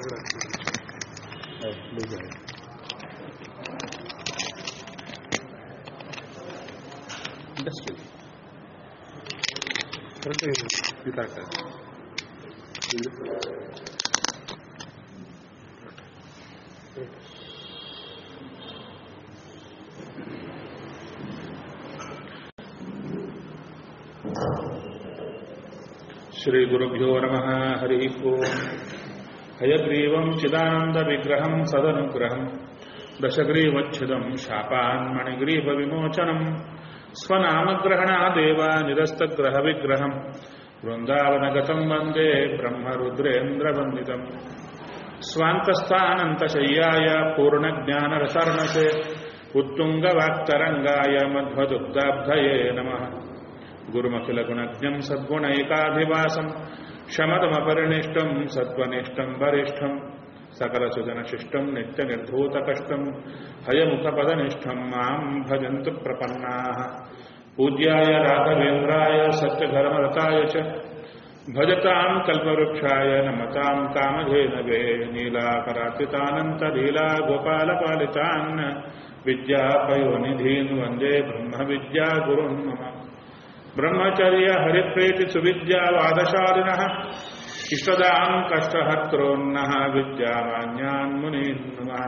Industry correct ಇದಾಗ್ತದೆ ಶ್ರೀಗುರುಭ್ಯೋ ನಮಃ ಹರಿ ಓಂ ಹಯಗ್ರೀವಂ ಚಿದಾನಂದವಿಗ್ರಹಂ ಸದನುಗ್ರಹಂ ದಶಗ್ರೀವಚ್ಛುದಂ ಶಾಪಾನ್ಮಣಿಗ್ರೀವವಿಮೋಚನಂ ಸ್ವನಾಮಗ್ರಹಣಾದೇವ ನಿರಸ್ತಗ್ರಹವಿಗ್ರಹಂ ವೃಂದಾವನಗತಂ ವಂದೇ ಬ್ರಹ್ಮರುದ್ರೇಂದ್ರವಂದಿತಂ ಸ್ವಾಂತಸ್ಥಾನಂತಶಯ್ಯಾಯ ಪೂರ್ಣಜ್ಞಾನರಸರ್ಣಸೆ ಉತ್ತುಂಗವಾಕ್ತರಂಗಾಯ ಮಧ್ವದುಗ್ಧಾಬ್ಧಯೇ ನಮಃ ಗುರುಮಖಿಲಗುಣಜ್ಞಂ ಸದ್ಗುಣೈಕಾಧಿವಾಸಂ ಶಮದಮಪರಿನಿಷ್ಠಂ ಸತ್ವನಿಷ್ಠಂ ವರಿಷ್ಠಂ ಸಕಲಸುಜನಶಿಷ್ಟಂ ನಿತ್ಯನಿರ್ಧೂತಕಷ್ಟಂ ಹಯಮುಖಪದನಿಷ್ಠಂ ಮಾಂ ಭಜन्तु ಪ್ರಪನ್ನಾः पूज्याय राघवेन्द्राय सत्यधर्मरताय च भजतां कल्पवृक्षाय नमतां कामधेनवे नीलाकरार्पितानन्तलीला गोपालपालितान् विद्यापयोनिधीन् वन्दे ब्रह्मविद्यागुरुन् मम ब्रह्मचर्य हरिप्रेतिसुविद्यावादशालिनः इष्टदाम् कष्टहर्त्रोन्नः विद्यामान्यान् मुनीन् नमः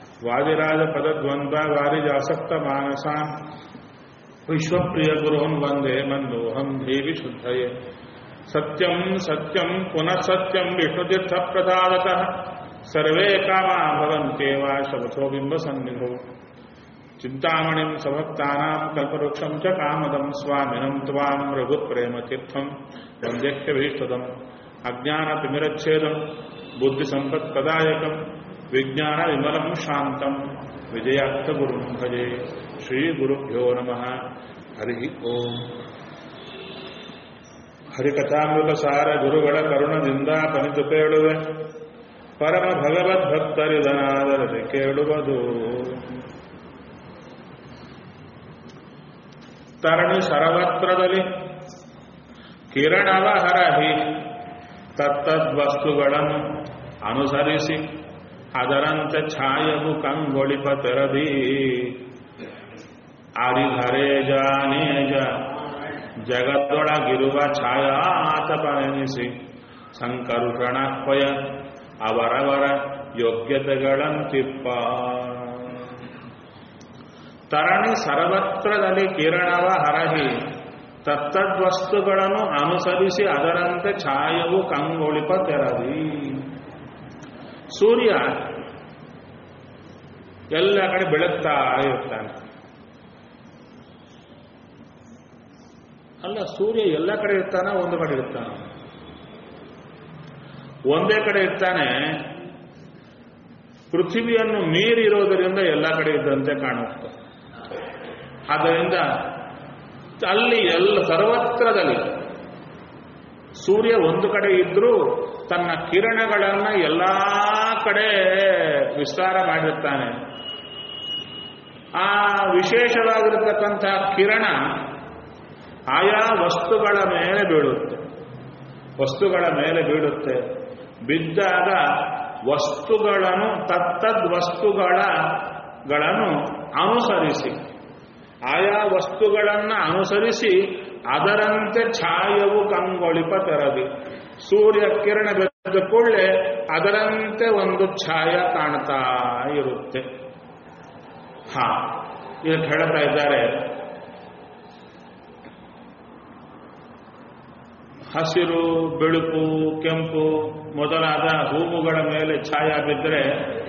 वादिराजपदद्वन्द्ववारिजासक्तमानसान् विश्वप्रियगुरून् वन्दे मन्दोऽहम् देवि शुद्धये सत्यम् सत्यम् पुनः सत्यम् विष्णुतीर्थप्रसादतः सर्वे कामा भवन्त्येव शवथो बिम्बसन्निधौ चिन्तामणिम् सभक्तानाम् कल्पवृक्षम् च कामदम् स्वामिनम् त्वाम् रघुप्रेमतीर्थम् वन्द्यख्यभीष्टदम् अज्ञानतिमिरच्छेदम् बुद्धिसम्पत्प्रदायकम् विज्ञानविमलम् शान्तम् विजयार्थगुरुम् भजे ಶ್ರೀಗುರುಭ್ಯೋ ನಮಃ ಹರಿ ಓಂ ಹರಿಕಥಾಮೃತ ಸಾರ ಗುರುಗಳ ಕರುಣದಿಂದ ಪನಿತು ಕೇಳುವೆ ಪರಮ ಭಗವದ್ಭಕ್ತರಿದನಾದರದೆ ಕೇಳುವುದು ತರಣಿ ಸರ್ವತ್ರದಲ್ಲಿ ಕಿರಣವ ಹರಹಿ ತತ್ತದ್ವಸ್ತುಗಳನ್ನು ಅನುಸರಿಸಿ ಅದರಂತೆ ಛಾಯವು ಕಂಗೊಳಿಪ ತೆರದಿ ಆರಿಧರೇಜ ನೇಜ ಜಗತ್ತೊಳಗಿರುವ ಛಾಯಾತಪನೆನಿಸಿ ಸಂಕರುಷಣಕ್ವಯ ಅವರವರ ಯೋಗ್ಯತೆಗಳಂತಿಪ್ಪ ತರಣಿ ಸರ್ವತ್ರದಲ್ಲಿ ಕಿರಣವ ಹರಹಿ ತತ್ತದ್ವಸ್ತುಗಳನ್ನು ಅನುಸರಿಸಿ ಅದರಂತೆ ಛಾಯವು ಕಂಗೊಳಿಪ ತೆರದಿ ಸೂರ್ಯ ಎಲ್ಲ ಕಡೆ ಬೆಳಗ್ತಾ ಇರ್ತಾನೆ ಅಲ್ಲ ಸೂರ್ಯ ಎಲ್ಲ ಕಡೆ ಇರ್ತಾನ ಒಂದು ಕಡೆ ಇರ್ತಾನ ಒಂದೇ ಕಡೆ ಇರ್ತಾನೆ ಪೃಥ್ವಿಯನ್ನು ಮೀರಿ ಇರೋದರಿಂದ ಎಲ್ಲ ಕಡೆ ಇದ್ದಂತೆ ಕಾಣುತ್ತೆ ಆದ್ದರಿಂದ ಅಲ್ಲಿ ಎಲ್ಲ ಸರ್ವತ್ರದಲ್ಲಿ ಸೂರ್ಯ ಒಂದು ಕಡೆ ಇದ್ರೂ ತನ್ನ ಕಿರಣಗಳನ್ನ ಎಲ್ಲ ಕಡೆ ವಿಸ್ತಾರ ಮಾಡಿರ್ತಾನೆ ಆ ವಿಶೇಷವಾಗಿರತಕ್ಕಂತಹ ಕಿರಣ ಆಯಾ ವಸ್ತುಗಳ ಮೇಲೆ ಬೀಳುತ್ತೆ ವಸ್ತುಗಳ ಮೇಲೆ ಬೀಳುತ್ತೆ ಬಿದ್ದಾಗ ವಸ್ತುಗಳನ್ನು ತತ್ತದ್ ವಸ್ತುಗಳ ಗಳನ್ನು ಅನುಸರಿಸಿ ಆಯಾ ವಸ್ತುಗಳನ್ನು ಅನುಸರಿಸಿ ಅದರಂತೆ ಛಾಯವು ಕಂಗೊಳಿಪ ತೆರದಿ ಸೂರ್ಯ ಕಿರಣ ಬೆದ್ದ ಕೂಡಲೇ ಅದರಂತೆ ಒಂದು ಛಾಯ ಕಾಣ್ತಾ ಇರುತ್ತೆ ಹಾ ಇದಕ್ಕೆ ಹೇಳ್ತಾ ಇದ್ದಾರೆ ಹಸಿರು ಬೆಳುಪು ಕೆಂಪು ಮೊದಲಾದ ಹೂವುಗಳ ಮೇಲೆ ಛಾಯ ಬಿದ್ದರೆ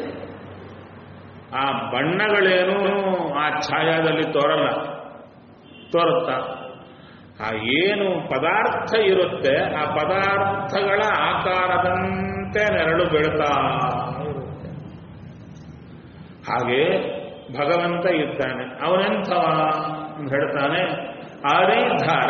ಆ ಬಣ್ಣಗಳೇನು ಆ ಛಾಯಾದಲ್ಲಿ ತೋರಲ್ಲ ತೋರುತ್ತ ಆ ಏನು ಪದಾರ್ಥ ಇರುತ್ತೆ ಆ ಪದಾರ್ಥಗಳ ಆಕಾರದಂತೆ ನೆರಳು ಬೀಳ್ತಾ ಇರುತ್ತೆ ಹಾಗೆ ಭಗವಂತ ಇದ್ದಾನೆ ಅವನೆಂಥವ ಅಂತ ಹೇಳ್ತಾನೆ ಆರಿಧಾರ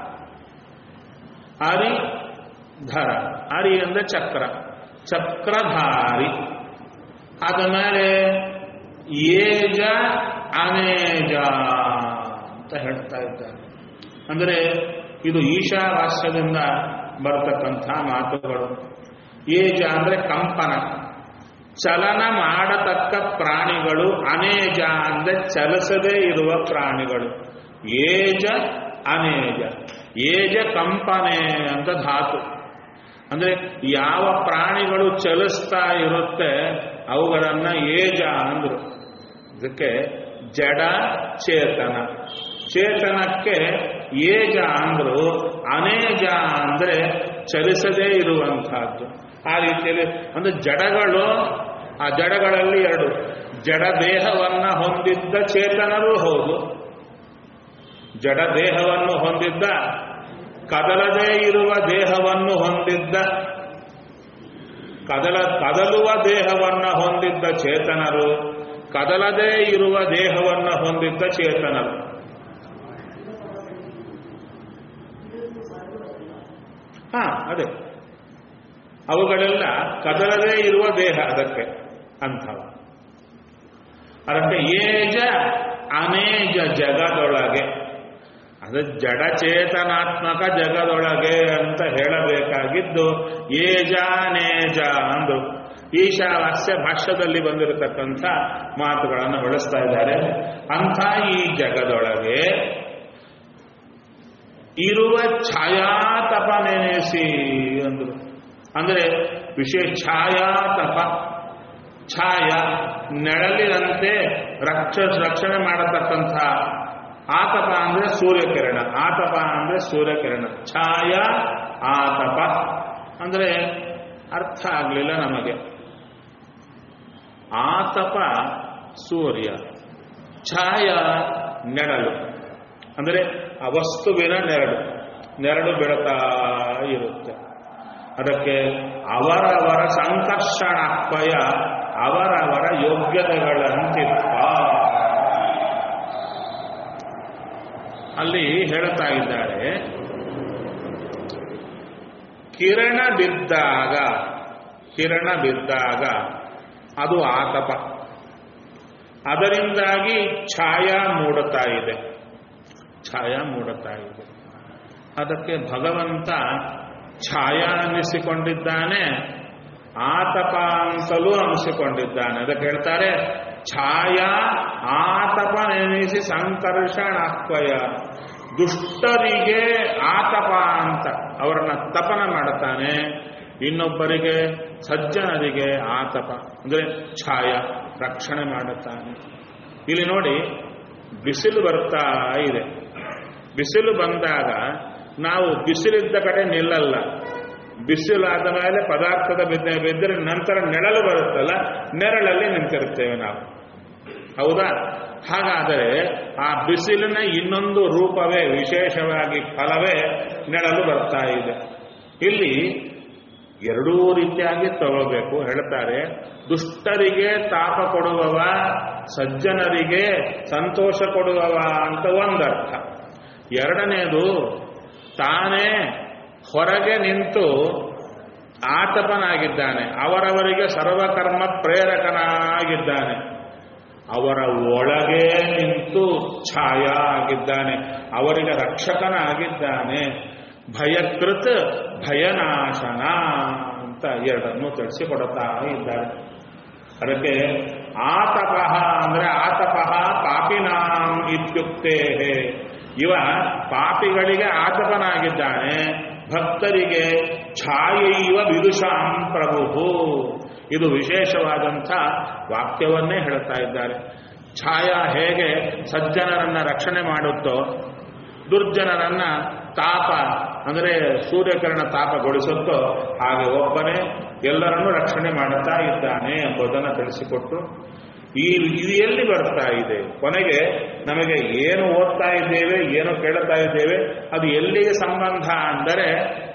ಆರಿ ಧರ ಆರಿ ಅಂದ್ರೆ ಚಕ್ರ ಚಕ್ರಧಾರಿ ಆದ ಮೇಲೆ ಏಜ ಅನೇಜ ಅಂತ ಹೇಳ್ತಾ ಇದ್ದಾರೆ ಅಂದರೆ ಇದು ಈಶಾವಾಸ್ಯದಿಂದ ಬರತಕ್ಕಂಥ ಮಾತುಗಳು ಏಜ ಅಂದ್ರೆ ಕಂಪನ ಚಲನ ಮಾಡತಕ್ಕ ಪ್ರಾಣಿಗಳು ಅನೇಜ ಅಂದ್ರೆ ಚಲಿಸದೇ ಇರುವ ಪ್ರಾಣಿಗಳು ಏಜ ಅನೇಜ ಏಜ ಕಂಪನೆ ಅಂತ ಧಾತು ಅಂದ್ರೆ ಯಾವ ಪ್ರಾಣಿಗಳು ಚಲಿಸ್ತಾ ಇರುತ್ತೆ ಅವುಗಳನ್ನ ಏಜ ಅಂದ್ರು ಇದಕ್ಕೆ ಜಡ ಚೇತನ ಚೇತನಕ್ಕೆ ಏಜ ಅಂದ್ರು ಅನೇಜ ಅಂದ್ರೆ ಚಲಿಸದೇ ಇರುವಂತಹದ್ದು ಆ ರೀತಿಯಲ್ಲಿ ಅಂದ್ರೆ ಜಡಗಳು ಆ ಜಡಗಳಲ್ಲಿ ಎರಡು ಜಡ ದೇಹವನ್ನ ಹೊಂದಿದ್ದ ಚೇತನರೂ ಹೌದು ಜಡ ದೇಹವನ್ನು ಹೊಂದಿದ್ದ ಕದಲದೇ ಇರುವ ದೇಹವನ್ನು ಹೊಂದಿದ್ದ ಕದಲ ಕದಲುವ ದೇಹವನ್ನ ಹೊಂದಿದ್ದ ಚೇತನರು ಕದಲದೇ ಇರುವ ದೇಹವನ್ನ ಹೊಂದಿದ್ದ ಚೇತನರು ಹಾ ಅದೇ ಅವುಗಳೆಲ್ಲ ಕದಲದೇ ಇರುವ ದೇಹ ಅದಕ್ಕೆ ಅಂಥವ ಅದಕ್ಕೆ ಏಜ ಅನೇಜ ಜಗದೊಳಗೆ ಅದು ಜಡಚೇತನಾತ್ಮಕ ಜಗದೊಳಗೆ ಅಂತ ಹೇಳಬೇಕಾಗಿದ್ದು ಏಜಾನೇಜ ಅಂದ್ರು ಈಶಾವಾಸ್ಯ ಭಾಷ್ಯದಲ್ಲಿ ಬಂದಿರತಕ್ಕಂಥ ಮಾತುಗಳನ್ನು ಬಳಸ್ತಾ ಇದ್ದಾರೆ ಅಂಥ ಈ ಜಗದೊಳಗೆ ಇರುವ ಛಾಯಾತಪ ನೆನೆಸಿ ಅಂದ್ರು ಅಂದ್ರೆ ವಿಶೇಷ ಛಾಯಾತಪ ಛಾಯ ನೆಳಲಿನಂತೆ ರಕ್ಷ ರಕ್ಷಣೆ ಮಾಡತಕ್ಕಂಥ ಆತಪ ಅಂದ್ರೆ ಸೂರ್ಯಕಿರಣ ಆತಪ ಅಂದ್ರೆ ಸೂರ್ಯಕಿರಣ ಛಾಯ ಆತಪ ಅಂದ್ರೆ ಅರ್ಥ ಆಗಲಿಲ್ಲ ನಮಗೆ ಆತಪ ಸೂರ್ಯ ಛಾಯ ನೆರಳು ಅಂದರೆ ಆ ವಸ್ತುವಿನ ನೆರಳು ನೆರಳು ಬೆಳತಾ ಇರುತ್ತೆ ಅದಕ್ಕೆ ಅವರವರ ಸಂಕರ್ಷಣಾಕ್ವಯ ಅವರವರ ಯೋಗ್ಯತೆಗಳಂತಿಪ್ಪ ಅಲ್ಲಿ ಹೇಳ್ತಾ ಇದ್ದಾರೆ ಕಿರಣ ಬಿದ್ದಾಗ ಕಿರಣ ಬಿದ್ದಾಗ ಅದು ಆತಪ ಅದರಿಂದಾಗಿ ಛಾಯ ಮೂಡುತ್ತಾ ಇದೆ ಛಾಯ ಮೂಡುತ್ತಾ ಇದೆ ಅದಕ್ಕೆ ಭಗವಂತ ಛಾಯ ಅನ್ನಿಸಿಕೊಂಡಿದ್ದಾನೆ ಆತಪ ಅಂತಲೂ ಅನಿಸಿಕೊಂಡಿದ್ದಾನೆ ಅದಕ್ಕೆ ಹೇಳ್ತಾರೆ ಛಾಯಾ ಆತಪ ನೆನೆಸಿ ಸಂಕರ್ಷಣಾಕ್ವಯ ದುಷ್ಟರಿಗೆ ಆತಪ ಅಂತ ಅವರನ್ನ ತಪನ ಮಾಡುತ್ತಾನೆ ಇನ್ನೊಬ್ಬರಿಗೆ ಸಜ್ಜನರಿಗೆ ಆತಪ ಅಂದ್ರೆ ಛಾಯ ರಕ್ಷಣೆ ಮಾಡುತ್ತಾನೆ ಇಲ್ಲಿ ನೋಡಿ ಬಿಸಿಲು ಬರ್ತಾ ಇದೆ ಬಿಸಿಲು ಬಂದಾಗ ನಾವು ಬಿಸಿಲಿದ್ದ ಕಡೆ ನಿಲ್ಲಲ್ಲ ಬಿಸಿಲಾದ ಮೇಲೆ ಪದಾರ್ಥದ ಬಿದ್ದ ಬಿದ್ದರೆ ನಂತರ ನೆರಳು ಬರುತ್ತಲ್ಲ ನೆರಳಲ್ಲಿ ನಿಂತಿರುತ್ತೇವೆ ನಾವು ಹೌದಾ ಹಾಗಾದರೆ ಆ ಬಿಸಿಲಿನ ಇನ್ನೊಂದು ರೂಪವೇ ವಿಶೇಷವಾಗಿ ಫಲವೇ ನೆರಳು ಬರ್ತಾ ಇದೆ ಇಲ್ಲಿ ಎರಡೂ ರೀತಿಯಾಗಿ ತಗೋಬೇಕು ಹೇಳ್ತಾರೆ ದುಷ್ಟರಿಗೆ ತಾಪ ಕೊಡುವವ ಸಜ್ಜನರಿಗೆ ಸಂತೋಷ ಕೊಡುವವ ಅಂತ ಒಂದರ್ಥ ಎರಡನೇದು ತಾನೇ ಹೊರಗೆ ನಿಂತು ಆತಪನಾಗಿದ್ದಾನೆ ಅವರವರಿಗೆ ಸರ್ವಕರ್ಮ ಪ್ರೇರಕನಾಗಿದ್ದಾನೆ ಅವರ ಒಳಗೆ ನಿಂತು ಛಾಯ ಆಗಿದ್ದಾನೆ ಅವರಿಗೆ ರಕ್ಷಕನಾಗಿದ್ದಾನೆ ಭಯಕೃತ್ ಭಯನಾಶನ ಅಂತ ಎರಡನ್ನು ತಿಳಿಸಿಕೊಡುತ್ತಾ ಇದ್ದಾರೆ ಅದಕ್ಕೆ ಆತಪಃ ಅಂದ್ರೆ ಆತಪಃ ಪಾಪಿನಾಂ ಇತ್ಯುಕ್ತೇ ಇವ ಪಾಪಿಗಳಿಗೆ ಆತಪನಾಗಿದ್ದಾನೆ ಭಕ್ತರಿಗೆ ಛಾಯೈವ ವಿದುಷಾಂ ಪ್ರಭು ಇದು ವಿಶೇಷವಾದಂಥ ವಾಕ್ಯವನ್ನೇ ಹೇಳ್ತಾ ಇದ್ದಾರೆ ಛಾಯ ಹೇಗೆ ಸಜ್ಜನರನ್ನ ರಕ್ಷಣೆ ಮಾಡುತ್ತೋ ದುರ್ಜನರನ್ನ ತಾಪ ಅಂದರೆ ಸೂರ್ಯಕಿರಣ ತಾಪಗೊಳಿಸುತ್ತೋ ಹಾಗೆ ಒಬ್ಬನೇ ಎಲ್ಲರನ್ನೂ ರಕ್ಷಣೆ ಮಾಡುತ್ತಾ ಇದ್ದಾನೆ ಎಂಬುದನ್ನು ತಿಳಿಸಿಕೊಟ್ಟು ಈ ಇದು ಎಲ್ಲಿ ಬರ್ತಾ ಇದೆ ಕೊನೆಗೆ ನಮಗೆ ಏನು ಓದ್ತಾ ಇದ್ದೇವೆ ಏನು ಕೇಳುತ್ತಾ ಇದ್ದೇವೆ ಅದು ಎಲ್ಲಿಗೆ ಸಂಬಂಧ ಅಂದರೆ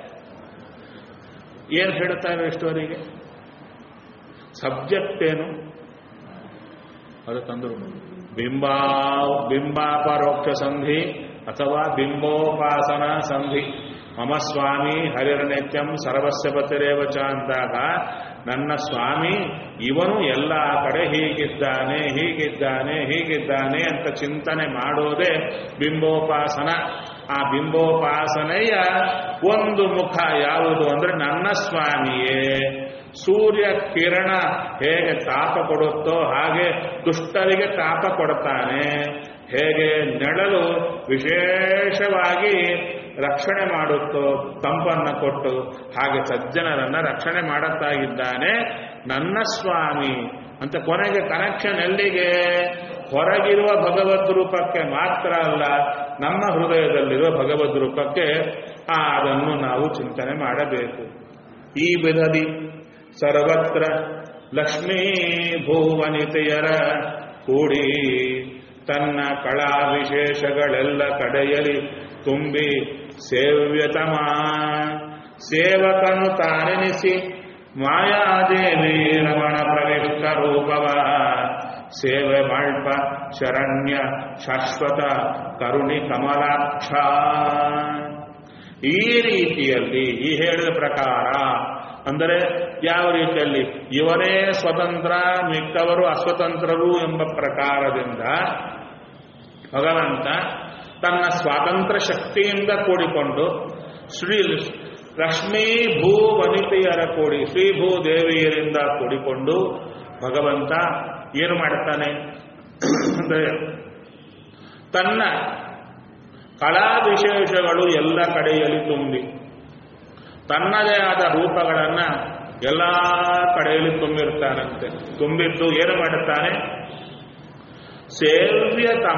ಏನು ಹೇಳ್ತಾ ಇವೆ ಇಷ್ಟುವರೆಗೆ ಸಬ್ಜೆಕ್ಟ್ ಏನು ಅದು ತಂದರು ಬಿಂಬಾ ಬಿಂಬಾಪರೋಕ್ಷ ಸಂಧಿ ಅಥವಾ ಬಿಂಬೋಪಾಸನ ಸಂಧಿ ಮಮ ಸ್ವಾಮಿ ಹರಿರನಿತ್ಯಂ ಸರ್ವಸ್ಯ ಪತಿರೇವಚ ಅಂದಾಗ ನನ್ನ ಸ್ವಾಮಿ ಇವನು ಎಲ್ಲ ಕಡೆ ಹೀಗಿದ್ದಾನೆ ಹೀಗಿದ್ದಾನೆ ಹೀಗಿದ್ದಾನೆ ಅಂತ ಚಿಂತನೆ ಮಾಡೋದೇ ಬಿಂಬೋಪಾಸನ ಆ ಬಿಂಬೋಪಾಸನೆಯ ಒಂದು ಮುಖ ಯಾವುದು ಅಂದ್ರೆ ನನ್ನ ಸ್ವಾಮಿಯೇ ಸೂರ್ಯ ಕಿರಣ ಹೇಗೆ ತಾಪ ಕೊಡುತ್ತೋ ಹಾಗೆ ದುಷ್ಟರಿಗೆ ತಾಪ ಕೊಡ್ತಾನೆ ಹೇಗೆ ನೆಳಲು ವಿಶೇಷವಾಗಿ ರಕ್ಷಣೆ ಮಾಡುತ್ತೋ ತಂಪನ್ನ ಕೊಟ್ಟು ಹಾಗೆ ಸಜ್ಜನರನ್ನ ರಕ್ಷಣೆ ಮಾಡುತ್ತಾ ಇದ್ದಾನೆ ನನ್ನ ಸ್ವಾಮಿ ಅಂತ ಕೊನೆಗೆ ಕನೆಕ್ಷನ್ ಎಲ್ಲಿಗೆ ಹೊರಗಿರುವ ಭಗವದ್ ರೂಪಕ್ಕೆ ಮಾತ್ರ ಅಲ್ಲ ನಮ್ಮ ಹೃದಯದಲ್ಲಿರುವ ಭಗವದ್ ರೂಪಕ್ಕೆ ಆ ಅದನ್ನು ನಾವು ಚಿಂತನೆ ಮಾಡಬೇಕು ಈ ವಿಧದಿ ಸರ್ವತ್ರ ಲಕ್ಷ್ಮೀ ಭೂವನಿತೆಯರ ಕೂಡಿ ತನ್ನ ಕಳಾ ವಿಶೇಷಗಳೆಲ್ಲ ಕಡೆಯಲಿ ತುಂಬಿ ಸೇವ್ಯತಮ ಸೇವಕನು ತಾನೆನಿಸಿ ಮಾಯಾದೇವಿ ರಮಣ ಪ್ರವಿಷ್ಟ ರೂಪವ ಸೇವೆ ಮಲ್ಪ ಶರಣ್ಯ ಶಾಶ್ವತ ಕರುಣಿ ಕಮಲಾಕ್ಷ ಈ ರೀತಿಯಲ್ಲಿ ಈ ಹೇಳಿದ ಪ್ರಕಾರ ಅಂದರೆ ಯಾವ ರೀತಿಯಲ್ಲಿ ಇವರೇ ಸ್ವತಂತ್ರ ಮಿಕ್ಕವರು ಅಸ್ವತಂತ್ರರು ಎಂಬ ಪ್ರಕಾರದಿಂದ ಭಗವಂತ ತನ್ನ ಸ್ವಾತಂತ್ರ್ಯ ಶಕ್ತಿಯಿಂದ ಕೂಡಿಕೊಂಡು ಶ್ರೀ ಲಕ್ಷ್ಮೀ ಭೂ ವನಿತೆಯರ ಕೂಡಿ ಶ್ರೀ ಭೂ ದೇವಿಯರಿಂದ ಕೂಡಿಕೊಂಡು ಭಗವಂತ ಏನು ಮಾಡುತ್ತಾನೆ ಅಂದರೆ ತನ್ನ ಕಲಾ ವಿಶೇಷಗಳು ಎಲ್ಲ ಕಡೆಯಲ್ಲಿ ತುಂಬಿ ತನ್ನದೇ ಆದ ರೂಪಗಳನ್ನ ಎಲ್ಲ ಕಡೆಯಲ್ಲಿ ತುಂಬಿರ್ತಾನಂತೆ ತುಂಬಿದ್ದು ಏನು ಮಾಡುತ್ತಾನೆ ಸೇವ್ಯತಮ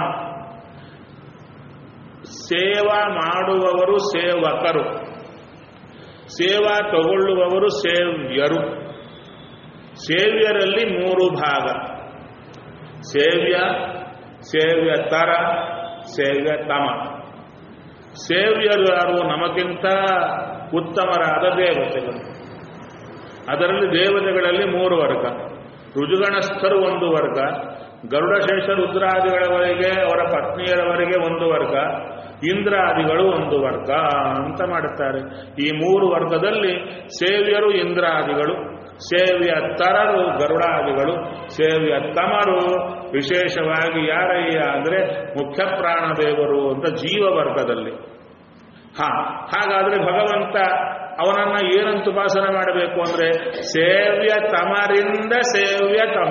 ಸೇವಾ ಮಾಡುವವರು ಸೇವಕರು ಸೇವಾ ತಗೊಳ್ಳುವವರು ಸೇವ್ಯರು ಸೇವ್ಯರಲ್ಲಿ ಮೂರು ಭಾಗ ಸೇವ್ಯ ಸೇವ್ಯತರ ಸೇವ್ಯತಮ ಸೇವ್ಯರು ಯಾರು ನಮಗಿಂತ ಉತ್ತಮರಾದ ದೇವತೆಗಳು ಅದರಲ್ಲಿ ದೇವತೆಗಳಲ್ಲಿ ಮೂರು ವರ್ಗ ರುಜುಗಣಸ್ಥರು ಒಂದು ವರ್ಗ ಗರುಡಶೇಷ ರುದ್ರಾದಿಗಳವರೆಗೆ ಅವರ ಪತ್ನಿಯರವರೆಗೆ ಒಂದು ವರ್ಗ ಇಂದ್ರಾದಿಗಳು ಒಂದು ವರ್ಗ ಅಂತ ಮಾಡುತ್ತಾರೆ ಈ ಮೂರು ವರ್ಗದಲ್ಲಿ ಸೇವ್ಯರು ಇಂದ್ರಾದಿಗಳು ಸೇವ್ಯ ತರರು ಗರುಡಾದಿಗಳು ಸೇವ್ಯ ತಮರು ವಿಶೇಷವಾಗಿ ಯಾರಯ್ಯ ಅಂದ್ರೆ ಮುಖ್ಯ ಪ್ರಾಣದೇವರು ಅಂತ ಜೀವ ವರ್ಗದಲ್ಲಿ ಹಾ ಹಾಗಾದ್ರೆ ಭಗವಂತ ಅವನನ್ನ ಏನಂತ ಉಪಾಸನೆ ಮಾಡಬೇಕು ಅಂದ್ರೆ ಸೇವ್ಯ ತಮರಿಂದ ಸೇವ್ಯ ತಮ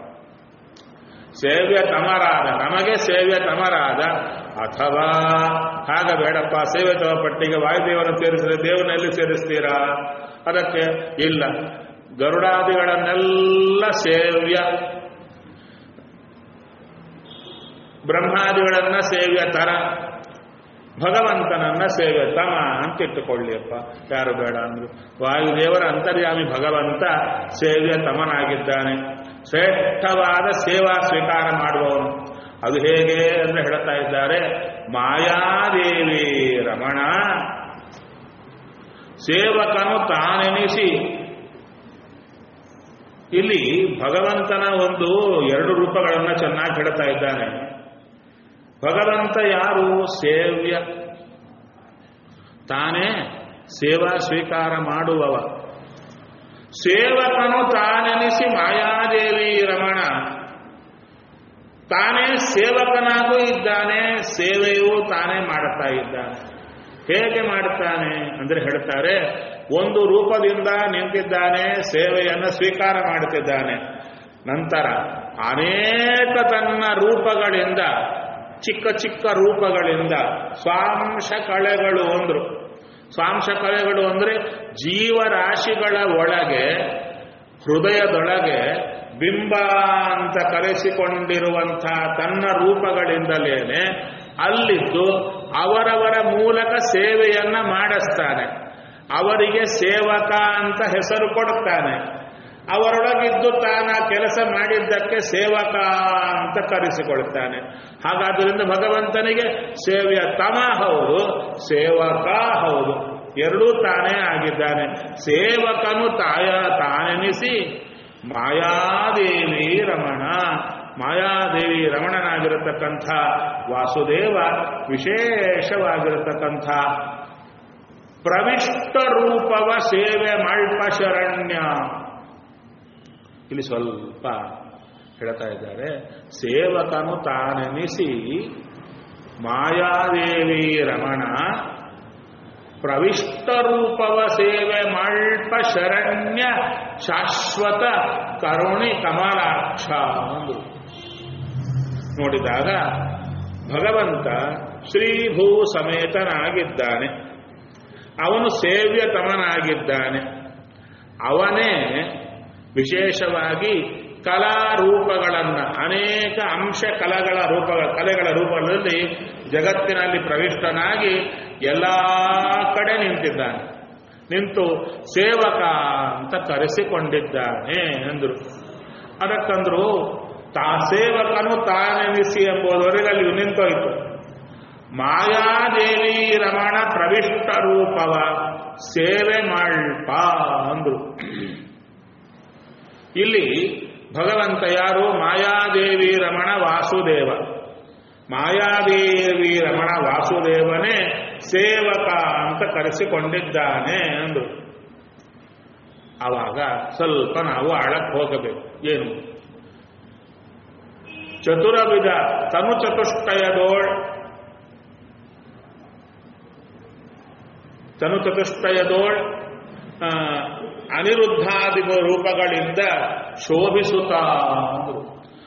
ಸೇವ್ಯ ತಮರಾದ ನಮಗೆ ಸೇವ್ಯ ತಮರಾದ ಅಥವಾ ಹಾಗ ಬೇಡಪ್ಪ ಸೇವೆ ತಮ ಪಟ್ಟಿಗೆ ವಾಯುದೇವರನ್ನು ಸೇರಿಸಿದ್ರೆ ದೇವನಲ್ಲಿ ಸೇರಿಸ್ತೀರಾ ಅದಕ್ಕೆ ಇಲ್ಲ ಗರುಡಾದಿಗಳನ್ನೆಲ್ಲ ಸೇವ್ಯ ಬ್ರಹ್ಮಾದಿಗಳನ್ನ ಸೇವ್ಯ ತರ ಭಗವಂತನನ್ನ ಸೇವೆ ತಮ ಅಂತ ಇಟ್ಟುಕೊಳ್ಳಿಯಪ್ಪ ಯಾರು ಬೇಡ ಅಂದ್ರು ವಾಯುದೇವರ ಅಂತರ್ಯಾಮಿ ಭಗವಂತ ಸೇವ್ಯ ತಮನಾಗಿದ್ದಾನೆ ಶ್ರೇಷ್ಠವಾದ ಸೇವಾ ಸ್ವೀಕಾರ ಮಾಡುವವನು ಅದು ಹೇಗೆ ಅಂದ್ರೆ ಹೇಳ್ತಾ ಇದ್ದಾರೆ ಮಾಯಾದೇವಿ ರಮಣ ಸೇವಕನು ತಾನೆನಿಸಿ ಇಲ್ಲಿ ಭಗವಂತನ ಒಂದು ಎರಡು ರೂಪಗಳನ್ನು ಚೆನ್ನಾಗಿ ಹೇಳ್ತಾ ಇದ್ದಾನೆ ಭಗವಂತ ಯಾರು ಸೇವ್ಯ ತಾನೇ ಸೇವಾ ಸ್ವೀಕಾರ ಮಾಡುವವ ಸೇವಕನು ತಾನೆನಿಸಿ ಮಾಯಾದೇವಿ ರಮಣ ತಾನೇ ಸೇವಕನಾಗೂ ಇದ್ದಾನೆ ಸೇವೆಯೂ ತಾನೇ ಮಾಡುತ್ತಾ ಇದ್ದಾನೆ ಹೇಗೆ ಮಾಡುತ್ತಾನೆ ಅಂದ್ರೆ ಹೇಳ್ತಾರೆ ಒಂದು ರೂಪದಿಂದ ನಿಂತಿದ್ದಾನೆ ಸೇವೆಯನ್ನು ಸ್ವೀಕಾರ ಮಾಡುತ್ತಿದ್ದಾನೆ ನಂತರ ಅನೇಕ ತನ್ನ ರೂಪಗಳಿಂದ ಚಿಕ್ಕ ಚಿಕ್ಕ ರೂಪಗಳಿಂದ ಸ್ವಾಂಶ ಕಳೆಗಳು ಅಂದ್ರು ಸ್ವಾಂಶ ಕಳೆಗಳು ಅಂದ್ರೆ ಜೀವರಾಶಿಗಳ ಒಳಗೆ ಹೃದಯದೊಳಗೆ ಬಿಂಬ ಅಂತ ಕರೆಸಿಕೊಂಡಿರುವಂತಹ ತನ್ನ ರೂಪಗಳಿಂದಲೇನೆ ಅಲ್ಲಿದ್ದು ಅವರವರ ಮೂಲಕ ಸೇವೆಯನ್ನ ಮಾಡಿಸ್ತಾನೆ ಅವರಿಗೆ ಸೇವಕ ಅಂತ ಹೆಸರು ಕೊಡುತ್ತಾನೆ ಅವರೊಳಗಿದ್ದು ತಾನ ಕೆಲಸ ಮಾಡಿದ್ದಕ್ಕೆ ಸೇವಕ ಅಂತ ಕರೆಸಿಕೊಳ್ತಾನೆ ಹಾಗಾದ್ದರಿಂದ ಭಗವಂತನಿಗೆ ಸೇವೆಯ ತಮ ಹೌದು ಸೇವಕ ಹೌದು ಎರಡೂ ತಾನೇ ಆಗಿದ್ದಾನೆ ಸೇವಕನು ತಾಯ ತಾನೆನಿಸಿ ಮಾಯಾದೇವಿ ರಮಣ ಮಾಯಾದೇವಿ ರಮಣನಾಗಿರತಕ್ಕಂಥ ವಾಸುದೇವ ವಿಶೇಷವಾಗಿರತಕ್ಕಂಥ ಪ್ರವಿಷ್ಟ ರೂಪವ ಸೇವೆ ಮಲ್ಪ ಶರಣ್ಯ ಇಲ್ಲಿ ಸ್ವಲ್ಪ ಹೇಳ್ತಾ ಇದ್ದಾರೆ ಸೇವಕನು ತಾನೆನಿಸಿ ಮಾಯಾದೇವಿ ರಮಣ ಪ್ರವಿಷ್ಟ ರೂಪವ ಸೇವೆ ಮಲ್ಪ ಶರಣ್ಯ ಶಾಶ್ವತ ಕರುಣಿ ಕಮಲಾಕ್ಷ ಅಂದ್ರು ನೋಡಿದಾಗ ಭಗವಂತ ಶ್ರೀಭೂ ಸಮೇತನಾಗಿದ್ದಾನೆ ಅವನು ಸೇವ್ಯತಮನಾಗಿದ್ದಾನೆ ಅವನೇ ವಿಶೇಷವಾಗಿ ಕಲಾರೂಪಗಳನ್ನು ಅನೇಕ ಅಂಶ ಕಲೆಗಳ ರೂಪ ಕಲೆಗಳ ರೂಪದಲ್ಲಿ ಜಗತ್ತಿನಲ್ಲಿ ಪ್ರವಿಷ್ಟನಾಗಿ ಎಲ್ಲ ಕಡೆ ನಿಂತಿದ್ದಾನೆ ನಿಂತು ಸೇವಕ ಅಂತ ಕರೆಸಿಕೊಂಡಿದ್ದಾನೆ ಎಂದರು ಅದಕ್ಕಂದ್ರು ತಾ ಸೇವಕನು ತಾನೆನಿಸಿ ಎಂಬುದವರೆಗೆ ಅಲ್ಲಿ ನಿಂತೋಯ್ತು ಮಾಯಾದೇವಿ ರಮಣ ಪ್ರವಿಷ್ಟ ರೂಪವ ಸೇವೆ ಮಲ್ಪ ಅಂದ್ರು ಇಲ್ಲಿ ಭಗವಂತ ಯಾರು ಮಾಯಾದೇವಿ ರಮಣ ವಾಸುದೇವ ಮಾಯಾದೇವಿ ರಮಣ ವಾಸುದೇವನೇ ಸೇವಕ ಅಂತ ಕರೆಸಿಕೊಂಡಿದ್ದಾನೆ ಅಂದ್ರು ಆವಾಗ ಸ್ವಲ್ಪ ನಾವು ಆಳಕ್ಕೆ ಹೋಗಬೇಕು ಏನು ಚತುರವಿಧ ತನು ಚತುಷ್ಟಯದೋಳ್ ತನು ಚತುಷ್ಟಯದೋಳ್ ಆ, ಅನಿರುದ್ಧಾದಿ ರೂಪಗಳಿಂದ ಶೋಭಿಸುತ್ತಾ ಅಂದ್ರು.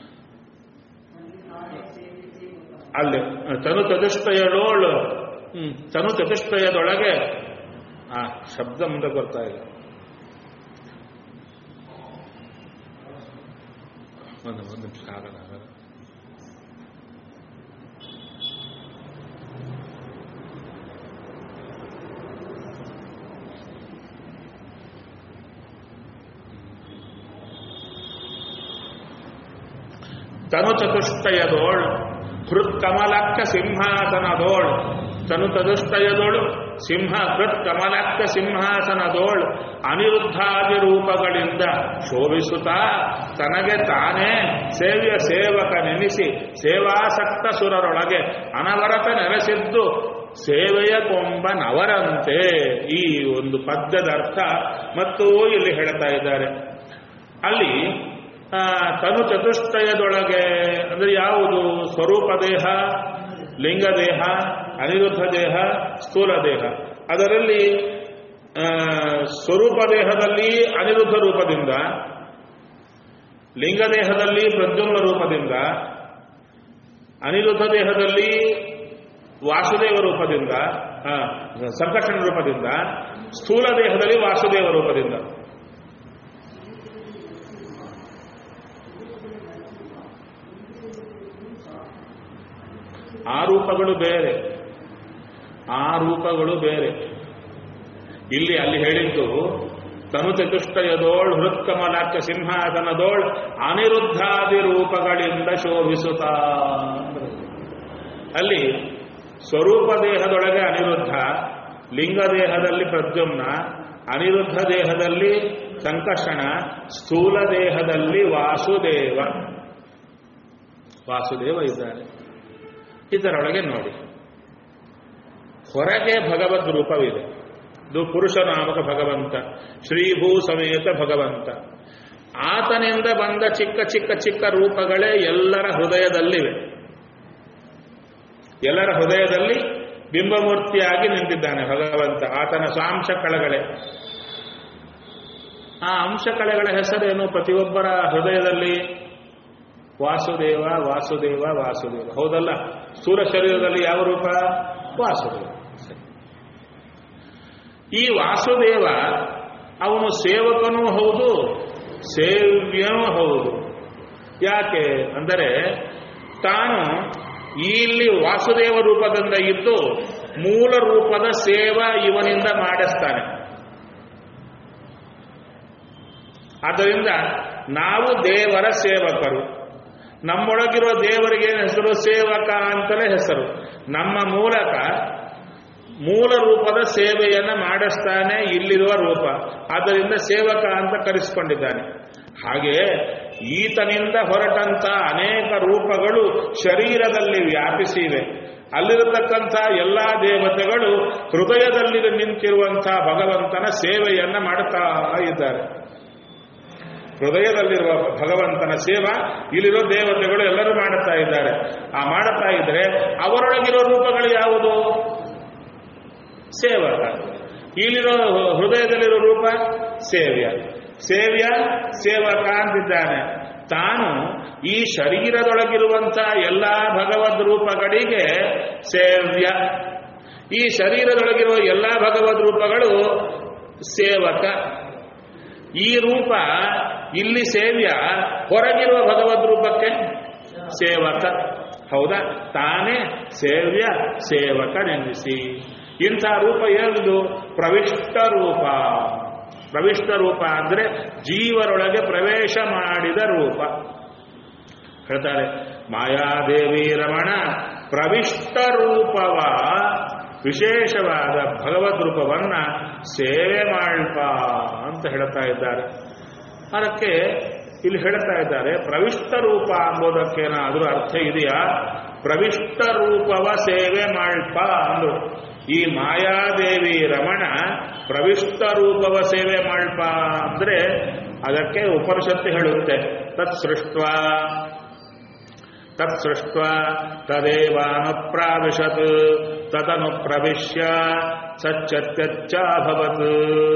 ಅಲ್ಲಿ ತನು ಚತುಷ್ಟಯದೋಳ್ ಹ್ಮ್ ತನು ಚತುಷ್ಟಯದೊಳಗೆ ಆ ಶಬ್ದ ಮುಂದೆ ಬರ್ತಾ ಇಲ್ಲ ಒಂದು ಒಂದು ನಿಮಿಷ ಆಗಲ್ಲ ಆಗಲ್ಲ ತನು ಚತುಷ್ಟಯದೋಳ್ ಹೃತ್ಕಮಲಕ್ಕ ಸಿಂಹಾಸನದೋಳ್ ತನು ಚತುಷ್ಟಯದೋಳು ಸಿಂಹ ಹೃತ್ ಕಮಲಕ್ಕ ಸಿಂಹಾಸನದೋಳ್ ಅನಿರುದ್ಧಾದಿ ರೂಪಗಳಿಂದ ಶೋಭಿಸುತ್ತಾ ತನಗೆ ತಾನೇ ಸೇವ್ಯ ಸೇವಕ ನೆನೆಸಿ ಸೇವಾಸಕ್ತ ಸುರರೊಳಗೆ ಅನವರತ ನೆಲೆಸಿದ್ದು ಸೇವೆಯ ಕೊಂಬನವರಂತೆ ಈ ಒಂದು ಪದ್ಯದ ಅರ್ಥ ಮತ್ತು ಇಲ್ಲಿ ಹೇಳ್ತಾ ಇದ್ದಾರೆ ಅಲ್ಲಿ ಆ, ತನು ಚತುಷ್ಟಯದೊಳಗೆ ಅಂದ್ರೆ ಯಾವುದು ಸ್ವರೂಪ ದೇಹ ಲಿಂಗ ದೇಹ ಅನಿರುದ್ಧ ದೇಹ ಸ್ಥೂಲ ದೇಹ ಅದರಲ್ಲಿ ಆ, ಸ್ವರೂಪ ದೇಹದಲ್ಲಿ ಅನಿರುದ್ಧ ರೂಪದಿಂದ ಲಿಂಗ ದೇಹದಲ್ಲಿ ಪ್ರದ್ಯುಮ್ನ ರೂಪದಿಂದ ಅನಿರುದ್ಧ ದೇಹದಲ್ಲಿ ವಾಸುದೇವ ರೂಪದಿಂದ ಆ, ಸಂಕರ್ಷಣ ರೂಪದಿಂದ ಸ್ಥೂಲ ದೇಹದಲ್ಲಿ ವಾಸುದೇವ ರೂಪದಿಂದ ಆ ರೂಪಗಳು ಬೇರೆ ಆ ರೂಪಗಳು ಬೇರೆ ಇಲ್ಲಿ ಅಲ್ಲಿ ಹೇಳಿದ್ದು ತನು ಚತುಷ್ಟಯದೋಳ್ ಹೃತ್ಕಮಲಾಕ್ಷ ಸಿಂಹಾಸನದೋಳ್ ಅನಿರುದ್ಧಾದಿ ರೂಪಗಳಿಂದ ಶೋಭಿಸುತ್ತಾ ಅಂದ್ರು. ಅಲ್ಲಿ ಸ್ವರೂಪ ದೇಹದೊಳಗೆ ಅನಿರುದ್ಧ ಲಿಂಗ ದೇಹದಲ್ಲಿ ಪ್ರದ್ಯುಮ್ನ ಅನಿರುದ್ಧ ದೇಹದಲ್ಲಿ ಸಂಕರ್ಷಣ ಸ್ಥೂಲ ದೇಹದಲ್ಲಿ ವಾಸುದೇವ ವಾಸುದೇವ ಇದ್ದಾರೆ ಇದರೊಳಗೆ ನೋಡಿ ಹೊರಗೆ ಭಗವದ್ ರೂಪವಿದೆ ಇದು ಪುರುಷನಾಮಕ ಭಗವಂತ ಶ್ರೀಭೂ ಸಮೇತ ಭಗವಂತ ಆತನಿಂದ ಬಂದ ಚಿಕ್ಕ ಚಿಕ್ಕ ಚಿಕ್ಕ ರೂಪಗಳೇ ಎಲ್ಲರ ಹೃದಯದಲ್ಲಿವೆ ಎಲ್ಲರ ಹೃದಯದಲ್ಲಿ ಬಿಂಬಮೂರ್ತಿಯಾಗಿ ನಿಂತಿದ್ದಾನೆ ಭಗವಂತ ಆತನ ಸ್ವಾಂಶ ಕಳೆಗಳೇ ಆ ಅಂಶ ಕಳೆಗಳ ಹೆಸರೇನು ಪ್ರತಿಯೊಬ್ಬರ ಹೃದಯದಲ್ಲಿ ವಾಸುದೇವ ವಾಸುದೇವ ವಾಸುದೇವ ಹೌದಲ್ಲ ಸ್ಥೂಲ ಶರೀರದಲ್ಲಿ ಯಾವ ರೂಪ ವಾಸುದೇವ ಸರಿ. ಈ ವಾಸುದೇವ ಅವನು ಸೇವಕನೂ ಹೌದು ಸೇವ್ಯನೂ ಹೌದು ಯಾಕೆ ಅಂದರೆ ತಾನು ಇಲ್ಲಿ ವಾಸುದೇವ ರೂಪದಿಂದ ಇದ್ದು ಮೂಲ ರೂಪದ ಸೇವಾ ಇವನಿಂದ ಮಾಡಿಸ್ತಾನೆ ಆದ್ದರಿಂದ ನಾವು ದೇವರ ಸೇವಕರು ನಮ್ಮೊಳಗಿರುವ ದೇವರಿಗೆ ಏನು ಹೆಸರು ಸೇವಕ ಅಂತಲೇ ಹೆಸರು ನಮ್ಮ ಮೂಲಕ ಮೂಲ ರೂಪದ ಸೇವೆಯನ್ನ ಮಾಡಿಸ್ತಾನೆ ಇಲ್ಲಿರುವ ರೂಪ ಆದ್ದರಿಂದ ಸೇವಕ ಅಂತ ಕರೆಸಿಕೊಂಡಿದ್ದಾನೆ ಹಾಗೆ ಈತನಿಂದ ಹೊರಟಂತ ಅನೇಕ ರೂಪಗಳು ಶರೀರದಲ್ಲಿ ವ್ಯಾಪಿಸಿವೆ ಅಲ್ಲಿರತಕ್ಕಂಥ ಎಲ್ಲಾ ದೇವತೆಗಳು ಹೃದಯದಲ್ಲಿ ನಿಂತಿರುವಂತಹ ಭಗವಂತನ ಸೇವೆಯನ್ನ ಮಾಡುತ್ತಾ ಇದ್ದಾರೆ ಹೃದಯದಲ್ಲಿರುವ ಭಗವಂತನ ಸೇವಾ ಇಲ್ಲಿರೋ ದೇವತೆಗಳು ಎಲ್ಲರೂ ಮಾಡುತ್ತಾ ಇದ್ದಾರೆ ಆ ಮಾಡುತ್ತಾ ಇದ್ರೆ ಅವರೊಳಗಿರೋ ರೂಪಗಳು ಯಾವುದು ಸೇವಕ ಇಲ್ಲಿರೋ ಹೃದಯದಲ್ಲಿರೋ ರೂಪ ಸೇವ್ಯ ಸೇವ್ಯ ಸೇವಕ ಅಂತಿದ್ದಾನೆ ತಾನು ಈ ಶರೀರದೊಳಗಿರುವಂಥ ಎಲ್ಲ ಭಗವದ್ ರೂಪಗಳಿಗೆ ಸೇವ್ಯ ಈ ಶರೀರದೊಳಗಿರುವ ಎಲ್ಲ ಭಗವದ್ ರೂಪಗಳು ಸೇವಕ ಈ ರೂಪ ಇಲ್ಲಿ ಸೇವ್ಯ ಹೊರಗಿರುವ ಭಗವದ್ ರೂಪಕ್ಕೆ ಸೇವಕ ಹೌದಾ ತಾನೇ ಸೇವ್ಯ ಸೇವಕನೆನ್ನಿಸಿ ಇಂಥ ರೂಪ ಏನಿದು ಪ್ರವಿಷ್ಟ ರೂಪ ಪ್ರವಿಷ್ಟ ರೂಪ ಅಂದ್ರೆ ಜೀವರೊಳಗೆ ಪ್ರವೇಶ ಮಾಡಿದ ರೂಪ ಹೇಳ್ತಾರೆ ಮಾಯಾದೇವಿ ರಮಣ ಪ್ರವಿಷ್ಟ ರೂಪವ ವಿಶೇಷವಾದ ಭಗವದ್ ರೂಪವನ್ನ ಸೇವೆ ಮಾಡ್ಪ ಅಂತ ಹೇಳ್ತಾ ಇದ್ದಾರೆ ಅದಕ್ಕೆ ಇಲ್ಲಿ ಹೇಳ್ತಾ ಇದ್ದಾರೆ ಪ್ರವಿಷ್ಟ ರೂಪ ಅಂಬೋದಕ್ಕೇನಾದ್ರೂ ಅರ್ಥ ಇದೆಯಾ ಪ್ರವಿಷ್ಟ ರೂಪವ ಸೇವೆ ಮಾಡ್ಪ ಅಂದ್ರು ಈ ಮಾಯಾದೇವಿ ರಮಣ ಪ್ರವಿಷ್ಟ ರೂಪವ ಸೇವೆ ಮಾಡ್ಪ ಅಂದ್ರೆ ಅದಕ್ಕೆ ಉಪನಿಷತ್ತು ಹೇಳುತ್ತೆ ತತ್ ಸೃಷ್ಟ ತತ್ ಸೃಷ್ಟ ತದೇವಾನುಪ್ರಾವಿಶತ್ ತದನು ಪ್ರವಿಶ್ಯ ಸಚ್ಚತ್ಯಚ್ಚಾಭವತ್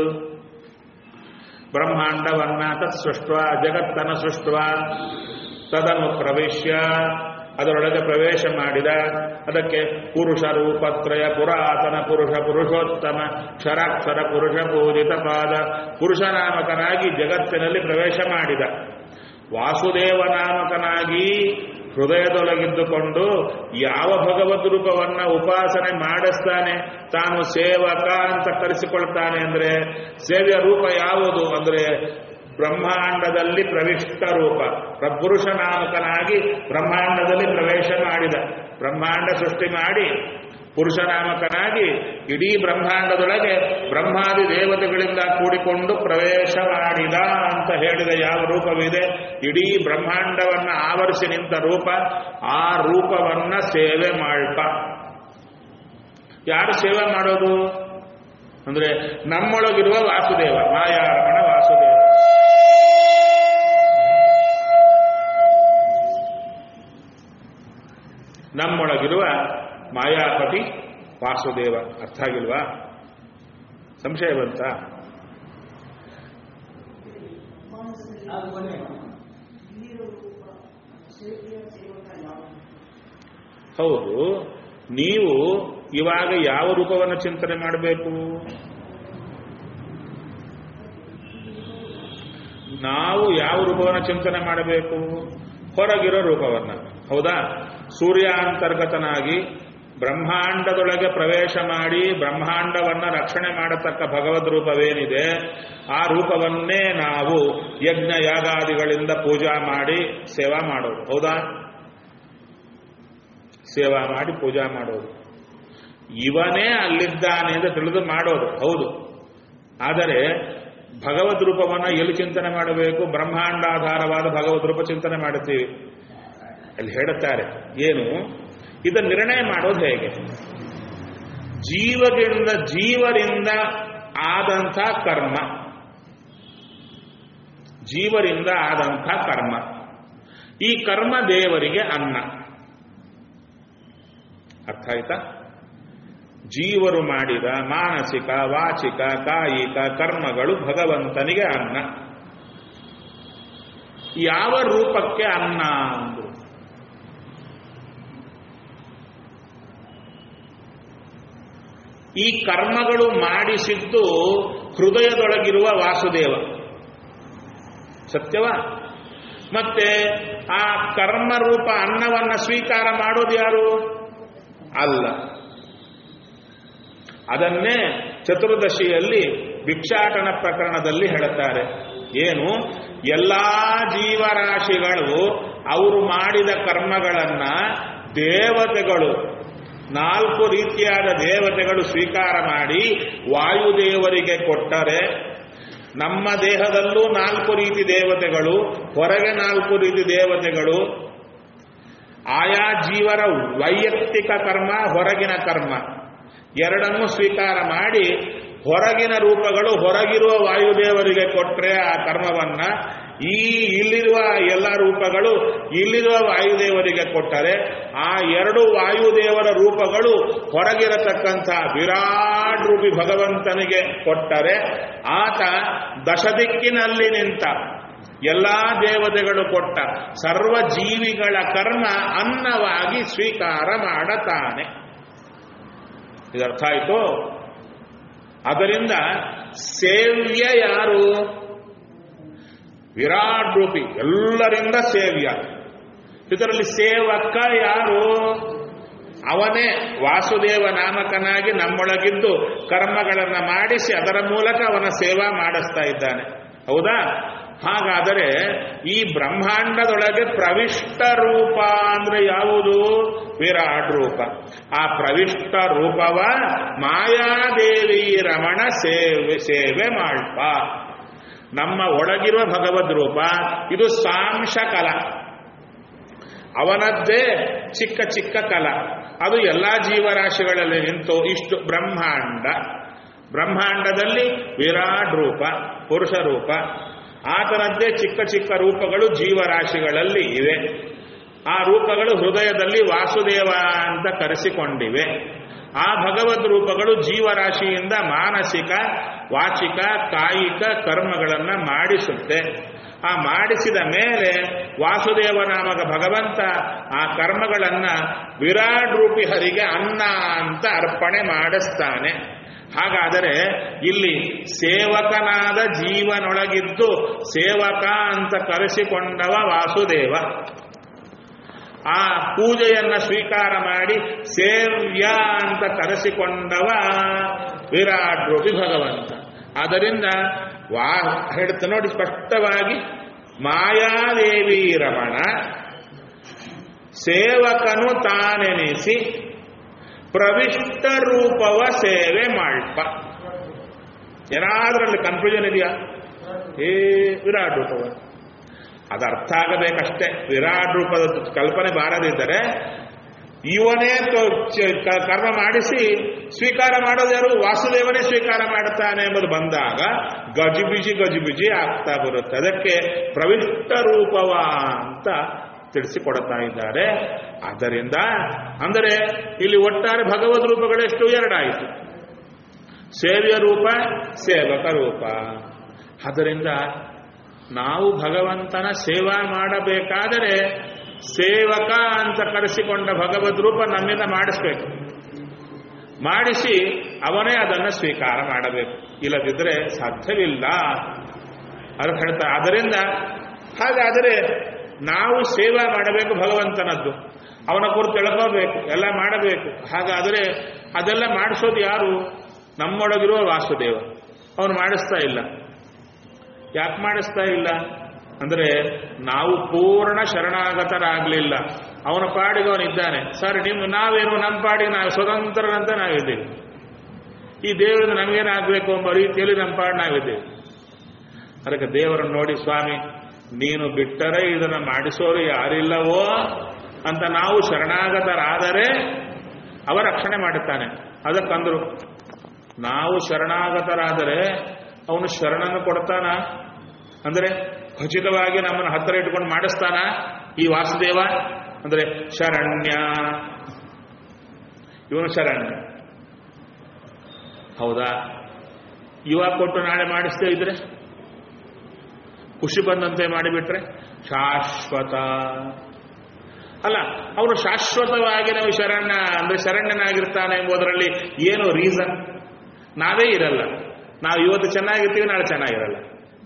ಬ್ರಹ್ಮಾಂಡವನ್ನ ತತ್ ಸೃಷ್ಟ ಜಗತ್ತನ್ನು ಸೃಷ್ಟ ತದನ್ನು ಪ್ರವೇಶ್ಯ ಅದರೊಳಗೆ ಪ್ರವೇಶ ಮಾಡಿದ ಅದಕ್ಕೆ ಪುರುಷ ರೂಪತ್ರಯ ಪುರಾತನ ಪುರುಷ ಪುರುಷೋತ್ತಮ ಕ್ಷರಾಕ್ಷರ ಪುರುಷ ಪೂಜಿತ ಪಾದ ಪುರುಷನಾಮಕನಾಗಿ ಜಗತ್ತಿನಲ್ಲಿ ಪ್ರವೇಶ ಮಾಡಿದ ವಾಸುದೇವ ನಾಮಕನಾಗಿ ಹೃದಯದೊಳಗಿದ್ದುಕೊಂಡು ಯಾವ ಭಗವದ್ ರೂಪವನ್ನ ಉಪಾಸನೆ ಮಾಡಿಸ್ತಾನೆ ತಾನು ಸೇವಕ ಅಂತ ಕರೆಸಿಕೊಳ್ತಾನೆ ಅಂದ್ರೆ ಸೇವ್ಯ ರೂಪ ಯಾವುದು ಅಂದ್ರೆ ಬ್ರಹ್ಮಾಂಡದಲ್ಲಿ ಪ್ರವಿಷ್ಟ ರೂಪ ಪುರುಷ ನಾಮಕನಾಗಿ ಬ್ರಹ್ಮಾಂಡದಲ್ಲಿ ಪ್ರವೇಶ ಮಾಡಿದ ಬ್ರಹ್ಮಾಂಡ ಸೃಷ್ಟಿ ಮಾಡಿ ಪುರುಷನಾಮಕನಾಗಿ ಇಡೀ ಬ್ರಹ್ಮಾಂಡದೊಳಗೆ ಬ್ರಹ್ಮಾದಿ ದೇವತೆಗಳಿಂದ ಕೂಡಿಕೊಂಡು ಪ್ರವೇಶ ಮಾಡಿದ ಅಂತ ಹೇಳಿದ ಯಾವ ರೂಪವಿದೆ ಇಡೀ ಬ್ರಹ್ಮಾಂಡವನ್ನ ಆವರಿಸಿ ನಿಂತ ರೂಪ ಆ ರೂಪವನ್ನ ಸೇವೆ ಮಾಡ್ಪ ಯಾರು ಸೇವೆ ಮಾಡೋದು ಅಂದ್ರೆ ನಮ್ಮೊಳಗಿರುವ ವಾಸುದೇವ ಮಾಯಾರಮಣ ವಾಸುದೇವ ನಮ್ಮೊಳಗಿರುವ ಮಾಯಾಪತಿ ವಾಸುದೇವ ಅರ್ಥ ಆಗಿಲ್ವಾ ಸಂಶಯ ಬಂತ ಹೌದು ನೀವು ಇವಾಗ ಯಾವ ರೂಪವನ್ನು ಚಿಂತನೆ ಮಾಡಬೇಕು ನಾವು ಯಾವ ರೂಪವನ್ನು ಚಿಂತನೆ ಮಾಡಬೇಕು ಹೊರಗಿರೋ ರೂಪವನ್ನ ಹೌದಾ ಸೂರ್ಯಾಂತರ್ಗತನಾಗಿ ಬ್ರಹ್ಮಾಂಡದೊಳಗೆ ಪ್ರವೇಶ ಮಾಡಿ ಬ್ರಹ್ಮಾಂಡವನ್ನ ರಕ್ಷಣೆ ಮಾಡತಕ್ಕ ಭಗವದ್ ರೂಪವೇನಿದೆ ಆ ರೂಪವನ್ನೇ ನಾವು ಯಜ್ಞ ಯಾಗಾದಿಗಳಿಂದ ಪೂಜಾ ಮಾಡಿ ಸೇವಾ ಮಾಡೋದು ಹೌದಾ ಸೇವಾ ಮಾಡಿ ಪೂಜಾ ಮಾಡೋದು ಇವನೇ ಅಲ್ಲಿದ್ದಾನೆ ಅಂತ ತಿಳಿದು ಮಾಡೋದು ಹೌದು ಆದರೆ ಭಗವದ್ ರೂಪವನ್ನು ಎಲ್ಲಿ ಚಿಂತನೆ ಮಾಡಬೇಕು ಬ್ರಹ್ಮಾಂಡಾಧಾರವಾದ ಭಗವದ್ ರೂಪ ಚಿಂತನೆ ಮಾಡುತ್ತೀವಿ ಅಲ್ಲಿ ಹೇಳುತ್ತಾರೆ ಏನು ಇದನ್ನು ನಿರ್ಣಯ ಮಾಡೋದು ಹೇಗೆ ಜೀವದಿಂದ ಜೀವರಿಂದ ಆದಂಥ ಕರ್ಮ ಜೀವರಿಂದ ಆದಂಥ ಕರ್ಮ ಈ ಕರ್ಮ ದೇವರಿಗೆ ಅನ್ನ ಅರ್ಥ ಆಯ್ತಾ ಜೀವರು ಮಾಡಿದ ಮಾನಸಿಕ ವಾಚಿಕ ಕಾಯಿಕ ಕರ್ಮಗಳು ಭಗವಂತನಿಗೆ ಅನ್ನ ಯಾವ ರೂಪಕ್ಕೆ ಅನ್ನ ಅಂದ್ರು ಈ ಕರ್ಮಗಳು ಮಾಡಿಸಿದ್ದು ಹೃದಯದೊಳಗಿರುವ ವಾಸುದೇವ ಸತ್ಯವಾ ಮತ್ತೆ ಆ ಕರ್ಮರೂಪ ಅನ್ನವನ್ನ ಸ್ವೀಕಾರ ಮಾಡೋದು ಯಾರು ಅಲ್ಲ ಅದನ್ನೇ ಚತುರ್ದಶಿಯಲ್ಲಿ ಭಿಕ್ಷಾಟನ ಪ್ರಕರಣದಲ್ಲಿ ಹೇಳುತ್ತಾರೆ ಏನು ಎಲ್ಲಾ ಜೀವರಾಶಿಗಳು ಅವರು ಮಾಡಿದ ಕರ್ಮಗಳನ್ನ ದೇವತೆಗಳು ನಾಲ್ಕು ರೀತಿಯಾದ ದೇವತೆಗಳು ಸ್ವೀಕಾರ ಮಾಡಿ ವಾಯುದೇವರಿಗೆ ಕೊಟ್ಟರೆ ನಮ್ಮ ದೇಹದಲ್ಲೂ ನಾಲ್ಕು ರೀತಿ ದೇವತೆಗಳು ಹೊರಗೆ ನಾಲ್ಕು ರೀತಿ ದೇವತೆಗಳು ಆಯಾ ಜೀವರ ವೈಯಕ್ತಿಕ ಕರ್ಮ ಹೊರಗಿನ ಕರ್ಮ ಎರಡನ್ನೂ ಸ್ವೀಕಾರ ಮಾಡಿ ಹೊರಗಿನ ರೂಪಗಳು ಹೊರಗಿರುವ ವಾಯುದೇವರಿಗೆ ಕೊಟ್ಟರೆ ಆ ಕರ್ಮವನ್ನ ಈ ಇಲ್ಲಿರುವ ಎಲ್ಲ ರೂಪಗಳು ಇಲ್ಲಿರುವ ವಾಯುದೇವರಿಗೆ ಕೊಟ್ಟರೆ ಆ ಎರಡು ವಾಯುದೇವರ ರೂಪಗಳು ಹೊರಗಿರತಕ್ಕಂಥ ವಿರಾಟ್ ರೂಪಿ ಭಗವಂತನಿಗೆ ಕೊಟ್ಟರೆ ಆತ ದಶದಿಕ್ಕಿನಲ್ಲಿ ನಿಂತ ಎಲ್ಲಾ ದೇವತೆಗಳು ಕೊಟ್ಟ ಸರ್ವ ಜೀವಿಗಳ ಕರ್ಮ ಅನ್ನವಾಗಿ ಸ್ವೀಕಾರ ಮಾಡತಾನೆ ಇದರ್ಥ ಆಯ್ತು ಅದರಿಂದ ಸೇವ್ಯ ಯಾರು ವಿರಾಟ್ ರೂಪಿ ಎಲ್ಲರಿಂದ ಸೇವ್ಯ ಇದರಲ್ಲಿ ಸೇವಕ ಯಾರು ಅವನೇ ವಾಸುದೇವ ನಾಮಕನಾಗಿ ನಮ್ಮೊಳಗಿದ್ದು ಕರ್ಮಗಳನ್ನು ಮಾಡಿಸಿ ಅದರ ಮೂಲಕ ಅವನ ಸೇವಾ ಮಾಡಿಸ್ತಾ ಇದ್ದಾನೆ ಹೌದಾ ಹಾಗಾದರೆ ಈ ಬ್ರಹ್ಮಾಂಡದೊಳಗೆ ಪ್ರವಿಷ್ಟ ರೂಪ ಅಂದ್ರೆ ಯಾವುದು ವಿರಾಟ್ ರೂಪ ಆ ಪ್ರವಿಷ್ಟ ರೂಪವ ಮಾಯಾದೇವಿ ರಮಣ ಸೇವೆ ಸೇವೆ ಮಾಡ್ಪ ನಮ್ಮ ಒಳಗಿರುವ ಭಗವದ್ ರೂಪ ಇದು ಸಾಂಶ ಕಲ ಅವನದ್ದೇ ಚಿಕ್ಕ ಚಿಕ್ಕ ಕಲ ಅದು ಎಲ್ಲಾ ಜೀವರಾಶಿಗಳಲ್ಲಿ ನಿಂತು ಇಷ್ಟು ಬ್ರಹ್ಮಾಂಡ ಬ್ರಹ್ಮಾಂಡದಲ್ಲಿ ವಿರಾಟ್ ರೂಪ ಪುರುಷ ರೂಪ ಆತನದ್ದೇ ಚಿಕ್ಕ ಚಿಕ್ಕ ರೂಪಗಳು ಜೀವರಾಶಿಗಳಲ್ಲಿ ಇವೆ ಆ ರೂಪಗಳು ಹೃದಯದಲ್ಲಿ ವಾಸುದೇವ ಅಂತ ಕರೆಸಿಕೊಂಡಿವೆ ಆ ಭಗವದ್ ರೂಪಗಳು ಜೀವರಾಶಿಯಿಂದ ಮಾನಸಿಕ ವಾಚಿಕ ಕಾಯಿಕ ಕರ್ಮಗಳನ್ನು ಮಾಡಿಸುತ್ತೆ ಆ ಮಾಡಿಸಿದ ಮೇಲೆ ವಾಸುದೇವ ನಾಮಕ ಭಗವಂತ ಆ ಕರ್ಮಗಳನ್ನ ವಿರಾಟ್ ರೂಪಿ ಹರಿಗೆ ಅನ್ನ ಅಂತ ಅರ್ಪಣೆ ಮಾಡಿಸ್ತಾನೆ ಹಾಗಾದರೆ ಇಲ್ಲಿ ಸೇವಕನಾದ ಜೀವನೊಳಗಿದ್ದು ಸೇವಕ ಅಂತ ಕರೆಸಿಕೊಂಡವ ವಾಸುದೇವ ಆ ಪೂಜೆಯನ್ನ ಸ್ವೀಕಾರ ಮಾಡಿ ಸೇವ್ಯ ಅಂತ ಕರೆಸಿಕೊಂಡವ ವಿರಾಟ್ ರೂಪಿ ಭಗವಂತ ಆದ್ದರಿಂದ ವಾ ಹೇಳ್ತ ನೋಡಿ ಸ್ಪಷ್ಟವಾಗಿ ಮಾಯಾದೇವಿ ರಮಣ ಸೇವಕನು ತಾನೆನಿಸಿ ಪ್ರವಿಷ್ಟ ರೂಪವ ಸೇವೆ ಮಾಡ್ಪ ಏನಾದ್ರಲ್ಲಿ ಕನ್ಫ್ಯೂಷನ್ ಇದೆಯಾ ಏ ವಿರಾಟ್ ರೂಪವ ಅದು ಅರ್ಥ ಆಗಬೇಕಷ್ಟೇ ವಿರಾಟ್ ರೂಪದ ಕಲ್ಪನೆ ಬಾರದಿದ್ದರೆ ಇವನೇ ತೊ- ಚ- ಕ- ಕರ್ಮ ಮಾಡಿಸಿ ಸ್ವೀಕಾರ ಮಾಡೋದು ಯಾರು ವಾಸುದೇವನೇ ಸ್ವೀಕಾರ ಮಾಡುತ್ತಾನೆ ಎಂಬುದು ಬಂದಾಗ ಗಜಿಬಿಜಿ ಗಜಿಬಿಜಿ ಆಗ್ತಾ ಬರುತ್ತೆ ಅದಕ್ಕೆ ಪ್ರವಿಷ್ಟ ರೂಪವ ಅಂತ ತಿಳಿಸಿಕೊಡ್ತಾ ಇದ್ದಾರೆ ಆದ್ದರಿಂದ ಅಂದರೆ ಇಲ್ಲಿ ಒಟ್ಟಾರೆ ಭಗವದ್ ರೂಪಗಳೆಷ್ಟು ಎರಡಾಯಿತು ಸೇವ್ಯ ರೂಪ ಸೇವಕ ರೂಪ ಆದ್ದರಿಂದ ನಾವು ಭಗವಂತನ ಸೇವಾ ಮಾಡಬೇಕಾದರೆ ಸೇವಕ ಅಂತ ಕರೆಸಿಕೊಂಡ ಭಗವದ್ ರೂಪ ನಮ್ಮಿಂದ ಮಾಡಿಸ್ಬೇಕು ಮಾಡಿಸಿ ಅವನೇ ಅದನ್ನು ಸ್ವೀಕಾರ ಮಾಡಬೇಕು ಇಲ್ಲದಿದ್ದರೆ ಸಾಧ್ಯವಿಲ್ಲ ಅದು ಹೇಳ್ತಾರೆ ಅದರಿಂದ ಹಾಗಾದರೆ ನಾವು ಸೇವಾ ಮಾಡಬೇಕು ಭಗವಂತನದ್ದು ಅವನ ಕುರಿತು ತಿಳ್ಕೋಬೇಕು ಎಲ್ಲ ಮಾಡಬೇಕು ಹಾಗಾದರೆ ಅದೆಲ್ಲ ಮಾಡಿಸೋದು ಯಾರು ನಮ್ಮೊಳಗಿರುವ ವಾಸುದೇವ ಅವನು ಮಾಡಿಸ್ತಾ ಇಲ್ಲ ಯಾಕೆ ಮಾಡಿಸ್ತಾ ಇಲ್ಲ ಅಂದ್ರೆ ನಾವು ಪೂರ್ಣ ಶರಣಾಗತರಾಗಲಿಲ್ಲ ಅವನ ಪಾಡಿಗೆ ಅವನಿದ್ದಾನೆ ಸರ್ ನಿಮ್ಮ ನಾವೇನು ನಮ್ಮ ಪಾಡಿಗೆ ನಾವು ಸ್ವತಂತ್ರರಂತ ನಾವಿದ್ದೀವಿ ಈ ದೇವರಿಂದ ನಮಗೇನಾಗಬೇಕು ಎಂಬ ರೀತಿಯಲ್ಲಿ ನಮ್ಮ ಪಾಡು ನಾವಿದ್ದೀವಿ ಅದಕ್ಕೆ ದೇವರನ್ನು ನೋಡಿ ಸ್ವಾಮಿ ನೀನು ಬಿಟ್ಟರೆ ಇದನ್ನು ಮಾಡಿಸೋರು ಯಾರಿಲ್ಲವೋ ಅಂತ ನಾವು ಶರಣಾಗತರಾದರೆ ಅವ ರಕ್ಷಣೆ ಮಾಡುತ್ತಾನೆ ಅದಕ್ಕಂದ್ರು ನಾವು ಶರಣಾಗತರಾದರೆ ಅವನು ಶರಣನ್ನು ಕೊಡ್ತಾನ ಅಂದರೆ ಖಚಿತವಾಗಿ ನಮ್ಮನ್ನು ಹತ್ತಿರ ಇಟ್ಕೊಂಡು ಮಾಡಿಸ್ತಾನ ಈ ವಾಸುದೇವ ಅಂದರೆ ಶರಣ್ಯ ಇವನು ಶರಣ್ಯ ಹೌದಾ ಇವಾಗ ಕೊಟ್ಟು ನಾಳೆ ಮಾಡಿಸ್ತೇ ಇದ್ರೆ ಖುಷಿ ಬಂದಂತೆ ಮಾಡಿಬಿಟ್ರೆ ಶಾಶ್ವತ ಅಲ್ಲ ಅವನು ಶಾಶ್ವತವಾಗಿ ನಾವು ಶರಣ್ಯ ಅಂದ್ರೆ ಶರಣ್ಯನಾಗಿರ್ತಾನೆ ಎಂಬುದರಲ್ಲಿ ಏನು ರೀಸನ್ ನಾವೇ ಇರಲ್ಲ ನಾವು ಇವತ್ತು ಚೆನ್ನಾಗಿರ್ತೀವಿ ನಾಳೆ ಚೆನ್ನಾಗಿರಲ್ಲ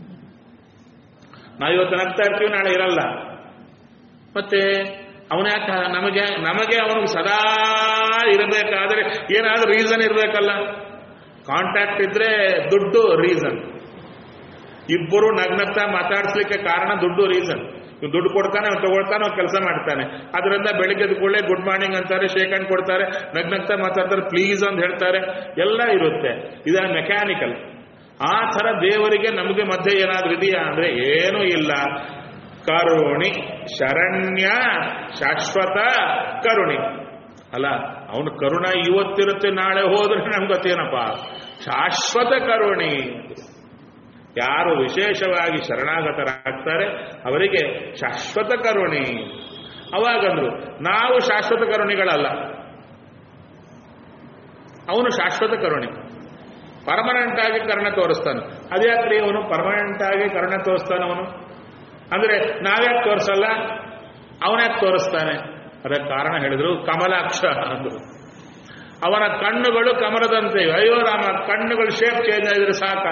ನಾವು ಇವತ್ತು ನಗ್ತಾ ಇರ್ತೀವಿ ನಾಳೆ ಇರಲ್ಲ ಮತ್ತೆ ಅವನ್ಯಾಕೆ ನಮಗೆ ನಮಗೆ ಅವನಿಗೆ ಸದಾ ಇರಬೇಕಾದ್ರೆ ಏನಾದ್ರೂ ರೀಸನ್ ಇರಬೇಕಲ್ಲ ಕಾಂಟ್ಯಾಕ್ಟ್ ಇದ್ರೆ ದುಡ್ಡು ರೀಸನ್ ಇಬ್ಬರು ನಗ್ನಗ್ತಾ ಮಾತಾಡಿಸ್ಲಿಕ್ಕೆ ಕಾರಣ ದುಡ್ಡು ರೀಸನ್ ಇವ್ನು ದುಡ್ಡು ಕೊಡ್ತಾನೆ ಅವ್ನು ತಗೊಳ್ತಾನೆ ಅವ್ನು ಕೆಲಸ ಮಾಡ್ತಾನೆ ಅದರಿಂದ ಬೆಳಿಗ್ಗೆ ಎದ್ದ ಕೂಡಲೇ ಗುಡ್ ಮಾರ್ನಿಂಗ್ ಅಂತಾರೆ ಶೇಕ್ ಹ್ಯಾಂಡ್ ಕೊಡ್ತಾರೆ ನಗ್ನಗ್ತಾ ಮಾತಾಡ್ತಾರೆ ಪ್ಲೀಸ್ ಅಂತ ಹೇಳ್ತಾರೆ ಎಲ್ಲ ಇರುತ್ತೆ ಇದನ್ನ ಮೆಕ್ಯಾನಿಕಲ್ ಆ ಥರ ದೇವರಿಗೆ ನಮಗೆ ಮಧ್ಯೆ ಏನಾದ್ರೂ ಇದೆಯಾ ಅಂದ್ರೆ ಏನೂ ಇಲ್ಲ ಕರುಣಿ ಶರಣ್ಯ ಶಾಶ್ವತ ಕರುಣಿ ಅಲ್ಲ ಅವನು ಕರುಣ ಇವತ್ತಿರುತ್ತೆ ನಾಳೆ ಹೋದ್ರೆ ನಮ್ಗೆ ಗೊತ್ತೇನಪ್ಪ ಶಾಶ್ವತ ಕರುಣಿ ಯಾರು ವಿಶೇಷವಾಗಿ ಶರಣಾಗತರಾಗ್ತಾರೆ ಅವರಿಗೆ ಶಾಶ್ವತ ಕರುಣಿ ಅವಾಗಂದ್ರು ನಾವು ಶಾಶ್ವತ ಕರುಣಿಗಳಲ್ಲ ಅವನು ಶಾಶ್ವತ ಕರುಣಿ ಪರ್ಮನೆಂಟ್ ಆಗಿ ಕರುಣೆ ತೋರಿಸ್ತಾನೆ ಅದ್ಯಾಕ್ರಿ ಅವನು ಪರ್ಮನೆಂಟ್ ಆಗಿ ಕರುಣೆ ತೋರಿಸ್ತಾನೆ ಅವನು ಅಂದ್ರೆ ನಾವ್ಯಾಕೆ ತೋರಿಸಲ್ಲ ಅವನ್ಯಾಕೆ ತೋರಿಸ್ತಾನೆ ಅದಕ್ಕೆ ಕಾರಣ ಹೇಳಿದ್ರು ಕಮಲಾಕ್ಷ ಅಂದ್ರು ಅವನ ಕಣ್ಣುಗಳು ಕಮಲದಂತೆ ಅಯ್ಯೋ ರಾಮ ಕಣ್ಣುಗಳು ಶೇಪ್ ಚೇಂಜ್ ಆಗಿದ್ರೆ ಸಾಕ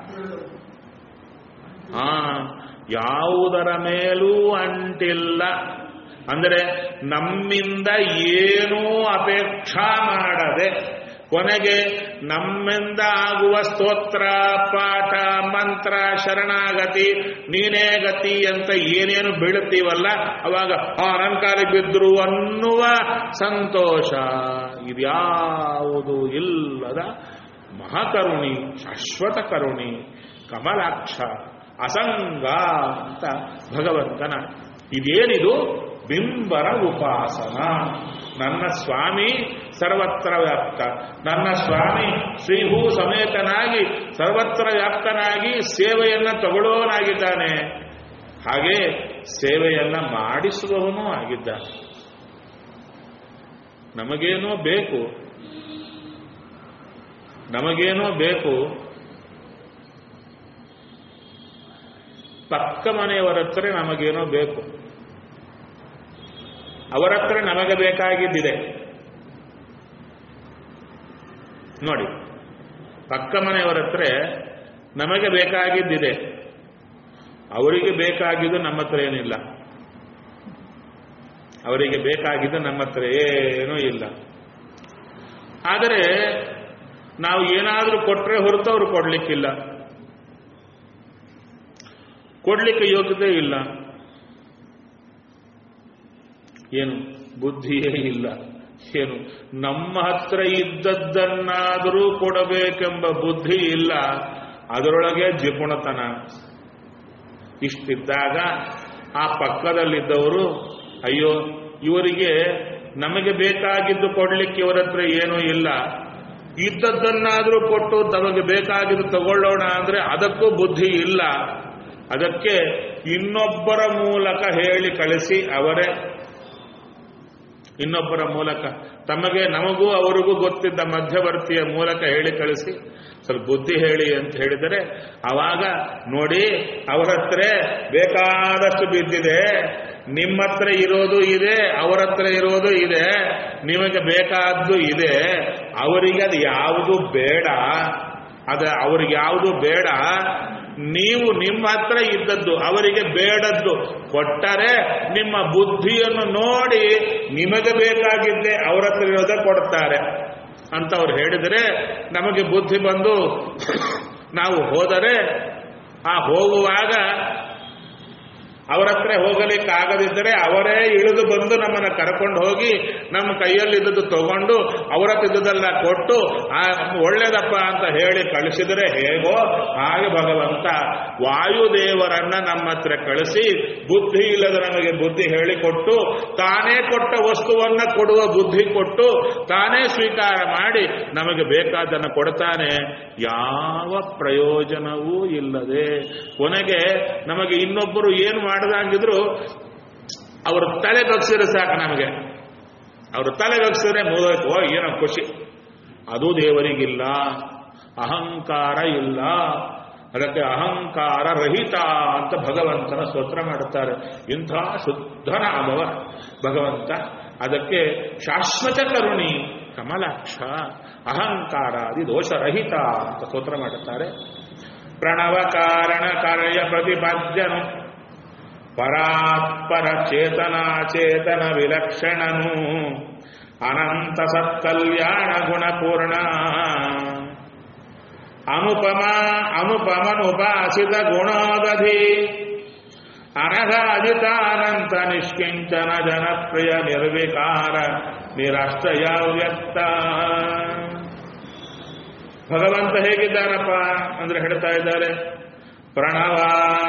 ಹಾ ಯಾವುದರ ಮೇಲೂ ಅಂಟಿಲ್ಲ ಅಂದರೆ ನಮ್ಮಿಂದ ಏನೂ ಅಪೇಕ್ಷಾ ಮಾಡದೆ ಕೊನೆಗೆ ನಮ್ಮಿಂದ ಆಗುವ ಸ್ತೋತ್ರ ಪಾಠ ಮಂತ್ರ ಶರಣಾಗತಿ ನೀನೇ ಗತಿ ಅಂತ ಏನೇನು ಬೀಳುತ್ತೀವಲ್ಲ ಅವಾಗ ಆ ಅಲಂಕಾರಕ್ಕೆ ಬಿದ್ದರು ಅನ್ನುವ ಸಂತೋಷ ಇದ್ಯಾವುದು ಇಲ್ಲದ ಮಹಾಕರುಣಿ ಶಾಶ್ವತ ಕರುಣಿ ಕಮಲಾಕ್ಷ ಅಸಂಗ ಅಂತ ಭಗವಂತನ ಇದೇನಿದು ಬಿಂಬರ ಉಪಾಸನ ನನ್ನ ಸ್ವಾಮಿ ಸರ್ವತ್ರ ವ್ಯಾಪ್ತ ನನ್ನ ಸ್ವಾಮಿ ಶ್ರೀಭೂ ಸಮೇತನಾಗಿ ಸರ್ವತ್ರ ವ್ಯಾಪ್ತನಾಗಿ ಸೇವೆಯನ್ನ ತಗೊಳ್ಳೋನಾಗಿದ್ದಾನೆ ಹಾಗೆ ಸೇವೆಯನ್ನ ಮಾಡಿಸುವವನೂ ಆಗಿದ್ದಾನೆ ನಮಗೇನೋ ಬೇಕು ನಮಗೇನೋ ಬೇಕು ಪಕ್ಕ ಮನೆಯವರ ಹತ್ರ ನಮಗೇನೋ ಬೇಕು ಅವರ ಹತ್ರ ನಮಗೆ ಬೇಕಾಗಿದ್ದಿದೆ ನೋಡಿ ಪಕ್ಕ ಮನೆಯವರ ಹತ್ರ ನಮಗೆ ಬೇಕಾಗಿದ್ದಿದೆ ಅವರಿಗೆ ಬೇಕಾಗಿದ್ದು ನಮ್ಮ ಹತ್ರ ಏನಿಲ್ಲ ಅವರಿಗೆ ಬೇಕಾಗಿದ್ದು ನಮ್ಮ ಹತ್ರ ಏನೂ ಇಲ್ಲ ಆದರೆ ನಾವು ಏನಾದರೂ ಕೊಟ್ಟರೆ ಹೊರತು ಅವರು ಕೊಡ್ಲಿಕ್ಕಿಲ್ಲ ಕೊಡ್ಲಿಕ್ಕೆ ಯೋಗ್ಯತೆ ಇಲ್ಲ ಏನು ಬುದ್ಧಿಯೇ ಇಲ್ಲ ಏನು ನಮ್ಮ ಹತ್ರ ಇದ್ದದ್ದನ್ನಾದರೂ ಕೊಡಬೇಕೆಂಬ ಬುದ್ಧಿ ಇಲ್ಲ ಅದರೊಳಗೆ ಜಿಪುಣತನ ಇಷ್ಟಿದ್ದಾಗ ಆ ಪಕ್ಕದಲ್ಲಿದ್ದವರು ಅಯ್ಯೋ ಇವರಿಗೆ ನಮಗೆ ಬೇಕಾಗಿದ್ದು ಕೊಡ್ಲಿಕ್ಕೆ ಇವರ ಹತ್ರ ಏನೂ ಇಲ್ಲ ಇದ್ದದ್ದನ್ನಾದರೂ ಕೊಟ್ಟು ತಮಗೆ ಬೇಕಾಗಿದ್ದು ತಗೊಳ್ಳೋಣ ಅಂದ್ರೆ ಅದಕ್ಕೂ ಬುದ್ಧಿ ಇಲ್ಲ ಅದಕ್ಕೆ ಇನ್ನೊಬ್ಬರ ಮೂಲಕ ಹೇಳಿ ಕಳಿಸಿ ಅವರೇ ಇನ್ನೊಬ್ಬರ ಮೂಲಕ ತಮಗೆ ನಮಗೂ ಅವರಿಗೂ ಗೊತ್ತಿದ್ದ ಮಧ್ಯವರ್ತಿಯ ಮೂಲಕ ಹೇಳಿ ಕಳಿಸಿ ಸ್ವಲ್ಪ ಬುದ್ಧಿ ಹೇಳಿ ಅಂತ ಹೇಳಿದರೆ ಆವಾಗ ನೋಡಿ ಅವರ ಹತ್ರ ಬೇಕಾದಷ್ಟು ಬಿದ್ದಿದೆ ನಿಮ್ಮ ಹತ್ರ ಇರೋದು ಇದೆ ಅವರ ಹತ್ರ ಇರೋದು ಇದೆ ನಿಮಗೆ ಬೇಕಾದ್ದು ಇದೆ ಅವರಿಗೆ ಅದು ಯಾವುದು ಬೇಡ ಅದ ಅವ್ರಿಗೆ ಯಾವುದು ಬೇಡ ನೀವು ನಿಮ್ಮ ಹತ್ರ ಇದ್ದದ್ದು ಅವರಿಗೆ ಬೇಡದ್ದು ಕೊಟ್ಟರೆ ನಿಮ್ಮ ಬುದ್ಧಿಯನ್ನು ನೋಡಿ ನಿಮಗೆ ಬೇಕಾಗಿದ್ದೆ ಅವರ ಹತ್ರ ಇರೋದೇ ಕೊಡ್ತಾರೆ ಅಂತ ಅವ್ರು ಹೇಳಿದರೆ ನಮಗೆ ಬುದ್ಧಿ ಬಂದು ನಾವು ಹೋದರೆ ಆ ಹೋಗುವಾಗ ಅವರ ಹತ್ರ ಹೋಗಲಿಕ್ಕೆ ಆಗದಿದ್ದರೆ ಅವರೇ ಇಳಿದು ಬಂದು ನಮ್ಮನ್ನು ಕರ್ಕೊಂಡು ಹೋಗಿ ನಮ್ಮ ಕೈಯಲ್ಲಿದ್ದದ್ದು ತಗೊಂಡು ಅವರ ತಿದ್ದದೆಲ್ಲ ಕೊಟ್ಟು ಆ ಒಳ್ಳೇದಪ್ಪ ಅಂತ ಹೇಳಿ ಕಳಿಸಿದರೆ ಹೇಗೋ ಹಾಗೆ ಭಗವಂತ ವಾಯುದೇವರನ್ನ ನಮ್ಮ ಹತ್ರ ಕಳಿಸಿ ಬುದ್ಧಿ ಇಲ್ಲದ ನಮಗೆ ಬುದ್ಧಿ ಹೇಳಿಕೊಟ್ಟು ತಾನೇ ಕೊಟ್ಟ ವಸ್ತುವನ್ನ ಕೊಡುವ ಬುದ್ಧಿ ಕೊಟ್ಟು ತಾನೇ ಸ್ವೀಕಾರ ಮಾಡಿ ನಮಗೆ ಬೇಕಾದನ್ನು ಕೊಡ್ತಾನೆ ಯಾವ ಪ್ರಯೋಜನವೂ ಇಲ್ಲದೆ ಕೊನೆಗೆ ನಮಗೆ ಇನ್ನೊಬ್ಬರು ಏನು ಮಾಡದಂಗಿದ್ರು ಅವ್ರ ತಲೆ ಬಗ್ಸಿದ್ರೆ ಸಾಕು ನಮಗೆ ಅವ್ರ ತಲೆ ಬಗ್ಸಿದ್ರೆ ಮುಗಿದೋಯ್ತು ಓ ಏನೋ ಖುಷಿ ಅದು ದೇವರಿಗಿಲ್ಲ ಅಹಂಕಾರ ಇಲ್ಲ ಅದಕ್ಕೆ ಅಹಂಕಾರ ರಹಿತ ಅಂತ ಭಗವಂತನ ಸ್ತೋತ್ರ ಮಾಡುತ್ತಾರೆ ಇಂಥ ಶುದ್ಧನ ಅಭವ ಭಗವಂತ ಅದಕ್ಕೆ ಶಾಶ್ವತ ಕರುಣಿ ಕಮಲಾಕ್ಷ ಅಹಂಕಾರಾದಿ ದೋಷರಹಿತ ಅಂತ ಸ್ತೋತ್ರ ಮಾಡುತ್ತಾರೆ ಪ್ರಣವ ಕಾರಣ ಕಾರ್ಯ ಪ್ರತಿಪಾದ್ಯನು ಪರಾತ್ಪರ ಚೇತನಾಚೇತನ ವಿಲಕ್ಷಣನು ಅನಂತ ಸತ್ಕಲ್ಯಾಣ ಗುಣಪೂರ್ಣ ಅನುಪಮ ಅನುಪಮನುಪಾಸಿತ ಗುಣೋದಧಿ ಅನಘಾದಿತಾನಂತ ನಿಷ್ಕಿಂಚನ ಜನಪ್ರಿಯ ನಿರ್ವಿಕಾರ ನಿರಾಶ್ರಯ ವ್ಯಕ್ತ ಭಗವಂತ ಹೇಗಿದ್ದಾನಪ್ಪ ಅಂದ್ರೆ ಹೇಳ್ತಾ ಇದ್ದಾರೆ ಪ್ರಣವ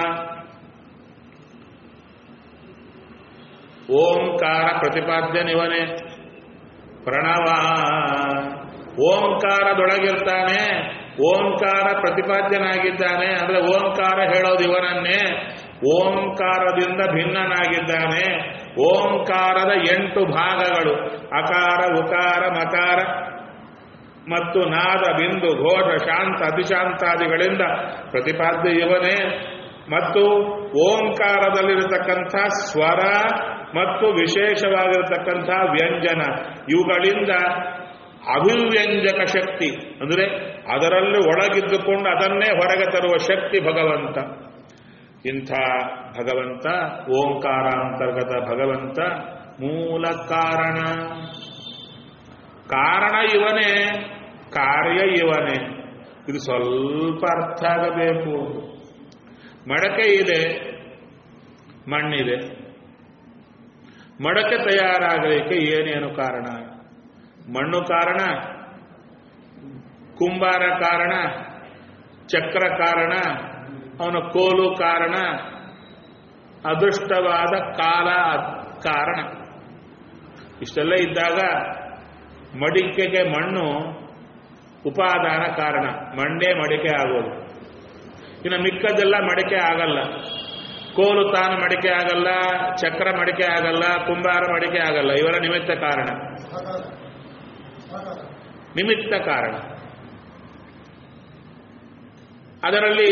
ಓಂಕಾರ ಪ್ರತಿಪಾದ್ಯನಿವನೇ ಪ್ರಣವ ಓಂಕಾರದೊಳಗಿರ್ತಾನೆ ಓಂಕಾರ ಪ್ರತಿಪಾದ್ಯನಾಗಿದ್ದಾನೆ ಅಂದ್ರೆ ಓಂಕಾರ ಹೇಳೋದು ಇವನನ್ನೇ ಓಂಕಾರದಿಂದ ಭಿನ್ನನಾಗಿದ್ದಾನೆ ಓಂಕಾರದ ಎಂಟು ಭಾಗಗಳು ಅಕಾರ ಉಕಾರ ಮಕಾರ ಮತ್ತು ನಾದ ಬಿಂದು ಘೋಷ ಶಾಂತ ಅತಿಶಾಂತಾದಿಗಳಿಂದ ಪ್ರತಿಪಾದ್ಯ ಇವನೇ ಮತ್ತು ಓಂಕಾರದಲ್ಲಿರತಕ್ಕಂಥ ಸ್ವರ ಮತ್ತು ವಿಶೇಷವಾಗಿರತಕ್ಕಂಥ ವ್ಯಂಜನ ಇವುಗಳಿಂದ ಅಭಿವ್ಯಂಜಕ ಶಕ್ತಿ ಅಂದರೆ ಅದರಲ್ಲಿ ಒಳಗಿದ್ದುಕೊಂಡು ಅದನ್ನೇ ಹೊರಗೆ ತರುವ ಶಕ್ತಿ ಭಗವಂತ ಇಂಥ ಭಗವಂತ ಓಂಕಾರ ಅಂತರ್ಗತ ಭಗವಂತ ಮೂಲ ಕಾರಣ ಕಾರಣ ಇವನೇ ಕಾರ್ಯ ಇವನೇ ಇದು ಸ್ವಲ್ಪ ಅರ್ಥ ಆಗಬೇಕು ಮಡಕೆ ಇದೆ ಮಣ್ಣಿದೆ ಮಡಕೆ ತಯಾರಾಗಲಿಕ್ಕೆ ಏನೇನು ಕಾರಣ ಮಣ್ಣು ಕಾರಣ ಕುಂಬಾರ ಕಾರಣ ಚಕ್ರ ಕಾರಣ ಅವನ ಕೋಲು ಕಾರಣ ಅದೃಷ್ಟವಾದ ಕಾಲ ಕಾರಣ ಇಷ್ಟೆಲ್ಲ ಇದ್ದಾಗ ಮಡಿಕೆಗೆ ಮಣ್ಣು ಉಪಾದಾನ ಕಾರಣ ಮಣ್ಣೇ ಮಡಿಕೆ ಆಗೋದು ಇನ್ನು ಮಿಕ್ಕದೆಲ್ಲ ಮಡಿಕೆ ಆಗಲ್ಲ ಕೋಲು ತಾನು ಮಡಿಕೆ ಆಗಲ್ಲ ಚಕ್ರ ಮಡಿಕೆ ಆಗಲ್ಲ ಕುಂಬಾರ ಮಡಿಕೆ ಆಗಲ್ಲ ಇವರ ನಿಮಿತ್ತ ಕಾರಣ ನಿಮಿತ್ತ ಕಾರಣ ಅದರಲ್ಲಿ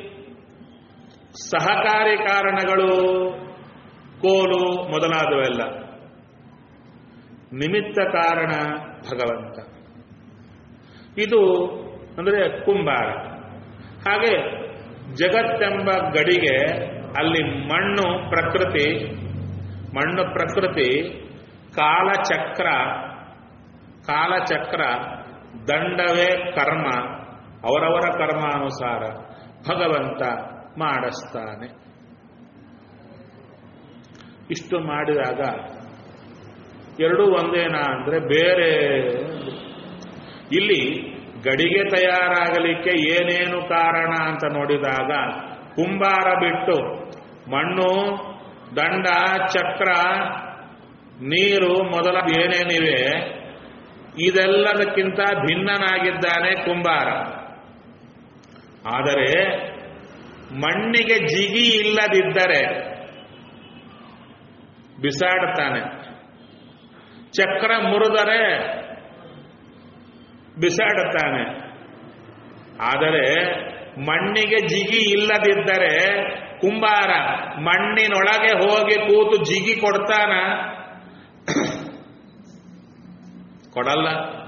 ಸಹಕಾರಿ ಕಾರಣಗಳು ಕೋಲು ಮೊದಲಾದವೆಲ್ಲ ನಿಮಿತ್ತ ಕಾರಣ ಭಗವಂತ ಇದು ಅಂದರೆ ಕುಂಬಾರ ಹಾಗೆ ಜಗತ್ತೆಂಬ ಗಡಿಗೆ ಅಲ್ಲಿ ಮಣ್ಣು ಪ್ರಕೃತಿ ಮಣ್ಣು ಪ್ರಕೃತಿ ಕಾಲಚಕ್ರ ಕಾಲಚಕ್ರ ದಂಡವೇ ಕರ್ಮ ಅವರವರ ಕರ್ಮಾನುಸಾರ ಭಗವಂತ ಮಾಡಿಸ್ತಾನೆ ಇಷ್ಟು ಮಾಡಿದಾಗ ಎರಡೂ ಒಂದೇನಾ ಅಂದ್ರೆ ಬೇರೆ ಇಲ್ಲಿ ಗಡಿಗೆ ತಯಾರಾಗಲಿಕ್ಕೆ ಏನೇನು ಕಾರಣ ಅಂತ ನೋಡಿದಾಗ ಕುಂಬಾರ ಬಿಟ್ಟು ಮಣ್ಣು ದಂಡ ಚಕ್ರ ನೀರು ಮೊದಲ ಏನೇನಿವೆ ಇದೆಲ್ಲದಕ್ಕಿಂತ ಭಿನ್ನನಾಗಿದ್ದಾನೆ ಕುಂಬಾರ ಆದರೆ ಮಣ್ಣಿಗೆ ಜಿಗಿ ಇಲ್ಲದಿದ್ದರೆ ಬಿಸಾಡುತ್ತಾನೆ ಚಕ್ರ ಮುರಿದರೆ ಬಿಸಾಡುತ್ತಾನೆ ಆದರೆ ಮಣ್ಣಿಗೆ ಜಿಗಿ ಇಲ್ಲದಿದ್ದರೆ ಕುಂಬಾರ ಮಣ್ಣಿನೊಳಗೆ ಹೋಗಿ ಕೂತು ಜಿಗಿ ಕೊಡ್ತಾನ ಕೊಡಲ್ಲ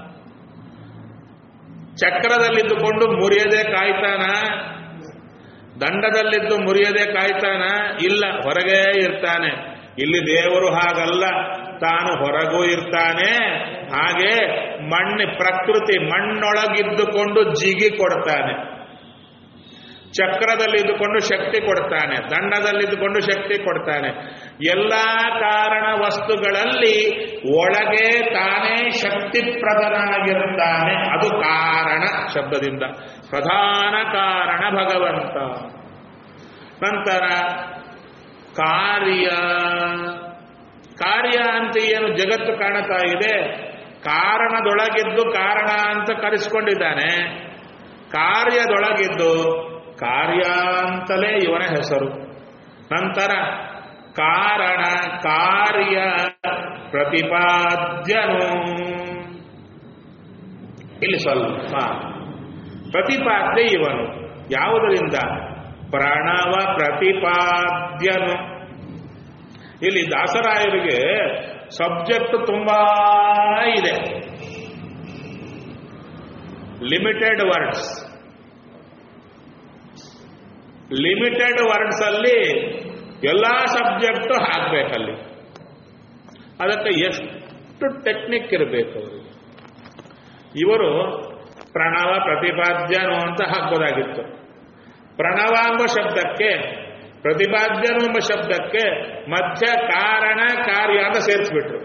ಚಕ್ರದಲ್ಲಿದ್ದುಕೊಂಡು ಮುರಿಯದೆ ಕಾಯ್ತಾನ ದಂಡದಲ್ಲಿದ್ದು ಮುರಿಯದೆ ಕಾಯ್ತಾನ ಇಲ್ಲ ಹೊರಗೇ ಇರ್ತಾನೆ ಇಲ್ಲಿ ದೇವರು ಹಾಗಲ್ಲ ತಾನು ಹೊರಗೂ ಇರ್ತಾನೆ ಹಾಗೆ ಮಣ್ಣು ಪ್ರಕೃತಿ ಮಣ್ಣೊಳಗಿದ್ದುಕೊಂಡು ಜಿಗಿ ಕೊಡ್ತಾನೆ ಚಕ್ರದಲ್ಲಿದ್ದುಕೊಂಡು ಶಕ್ತಿ ಕೊಡ್ತಾನೆ ದಂಡದಲ್ಲಿದ್ದುಕೊಂಡು ಶಕ್ತಿ ಕೊಡ್ತಾನೆ ಎಲ್ಲ ಕಾರಣ ವಸ್ತುಗಳಲ್ಲಿ ಒಳಗೆ ತಾನೇ ಶಕ್ತಿಪ್ರದನಾಗಿರುತ್ತಾನೆ ಅದು ಕಾರಣ ಶಬ್ದದಿಂದ ಪ್ರಧಾನ ಕಾರಣ ಭಗವಂತ ನಂತರ ಕಾರ್ಯ ಕಾರ್ಯ ಅಂತ ಏನು ಜಗತ್ತು ಕಾಣುತ್ತಾ ಇದೆ ಕಾರಣದೊಳಗಿದ್ದು ಕಾರಣ ಅಂತ ಕರೆಸಿಕೊಂಡಿದ್ದಾನೆ ಕಾರ್ಯದೊಳಗಿದ್ದು ಕಾರ್ಯ ಅಂತಲೇ ಇವನ ಹೆಸರು ನಂತರ ಕಾರಣ ಕಾರ್ಯ ಪ್ರತಿಪಾದ್ಯನು ಇಲ್ಲಿ ಸ್ವಲ್ಪ ಪ್ರತಿಪಾದ್ಯ ಇವನು ಯಾವುದರಿಂದ ಪ್ರಣವ ಪ್ರತಿಪಾದ್ಯನು ಇಲ್ಲಿ ದಾಸರಾಯರಿಗೆ ಸಬ್ಜೆಕ್ಟ್ ತುಂಬಾ ಇದೆ ಲಿಮಿಟೆಡ್ ವರ್ಡ್ಸ್ ಲಿಮಿಟೆಡ್ ವರ್ಡ್ಸ್ ಅಲ್ಲಿ ಎಲ್ಲ ಸಬ್ಜೆಕ್ಟ್ ಹಾಕ್ಬೇಕಲ್ಲಿ ಅದಕ್ಕೆ ಎಷ್ಟು ಟೆಕ್ನಿಕ್ ಇರಬೇಕು ಅವರಿಗೆ ಇವರು ಪ್ರಣವ ಪ್ರತಿಪಾದ್ಯನು ಅಂತ ಹಾಕ್ಬೋದಾಗಿತ್ತು ಪ್ರಣವ ಎಂಬ ಶಬ್ದಕ್ಕೆ ಪ್ರತಿಪಾದ್ಯನು ಎಂಬ ಶಬ್ದಕ್ಕೆ ಮಧ್ಯ ಕಾರಣ ಕಾರ್ಯ ಅಂತ ಸೇರಿಸ್ಬಿಟ್ರು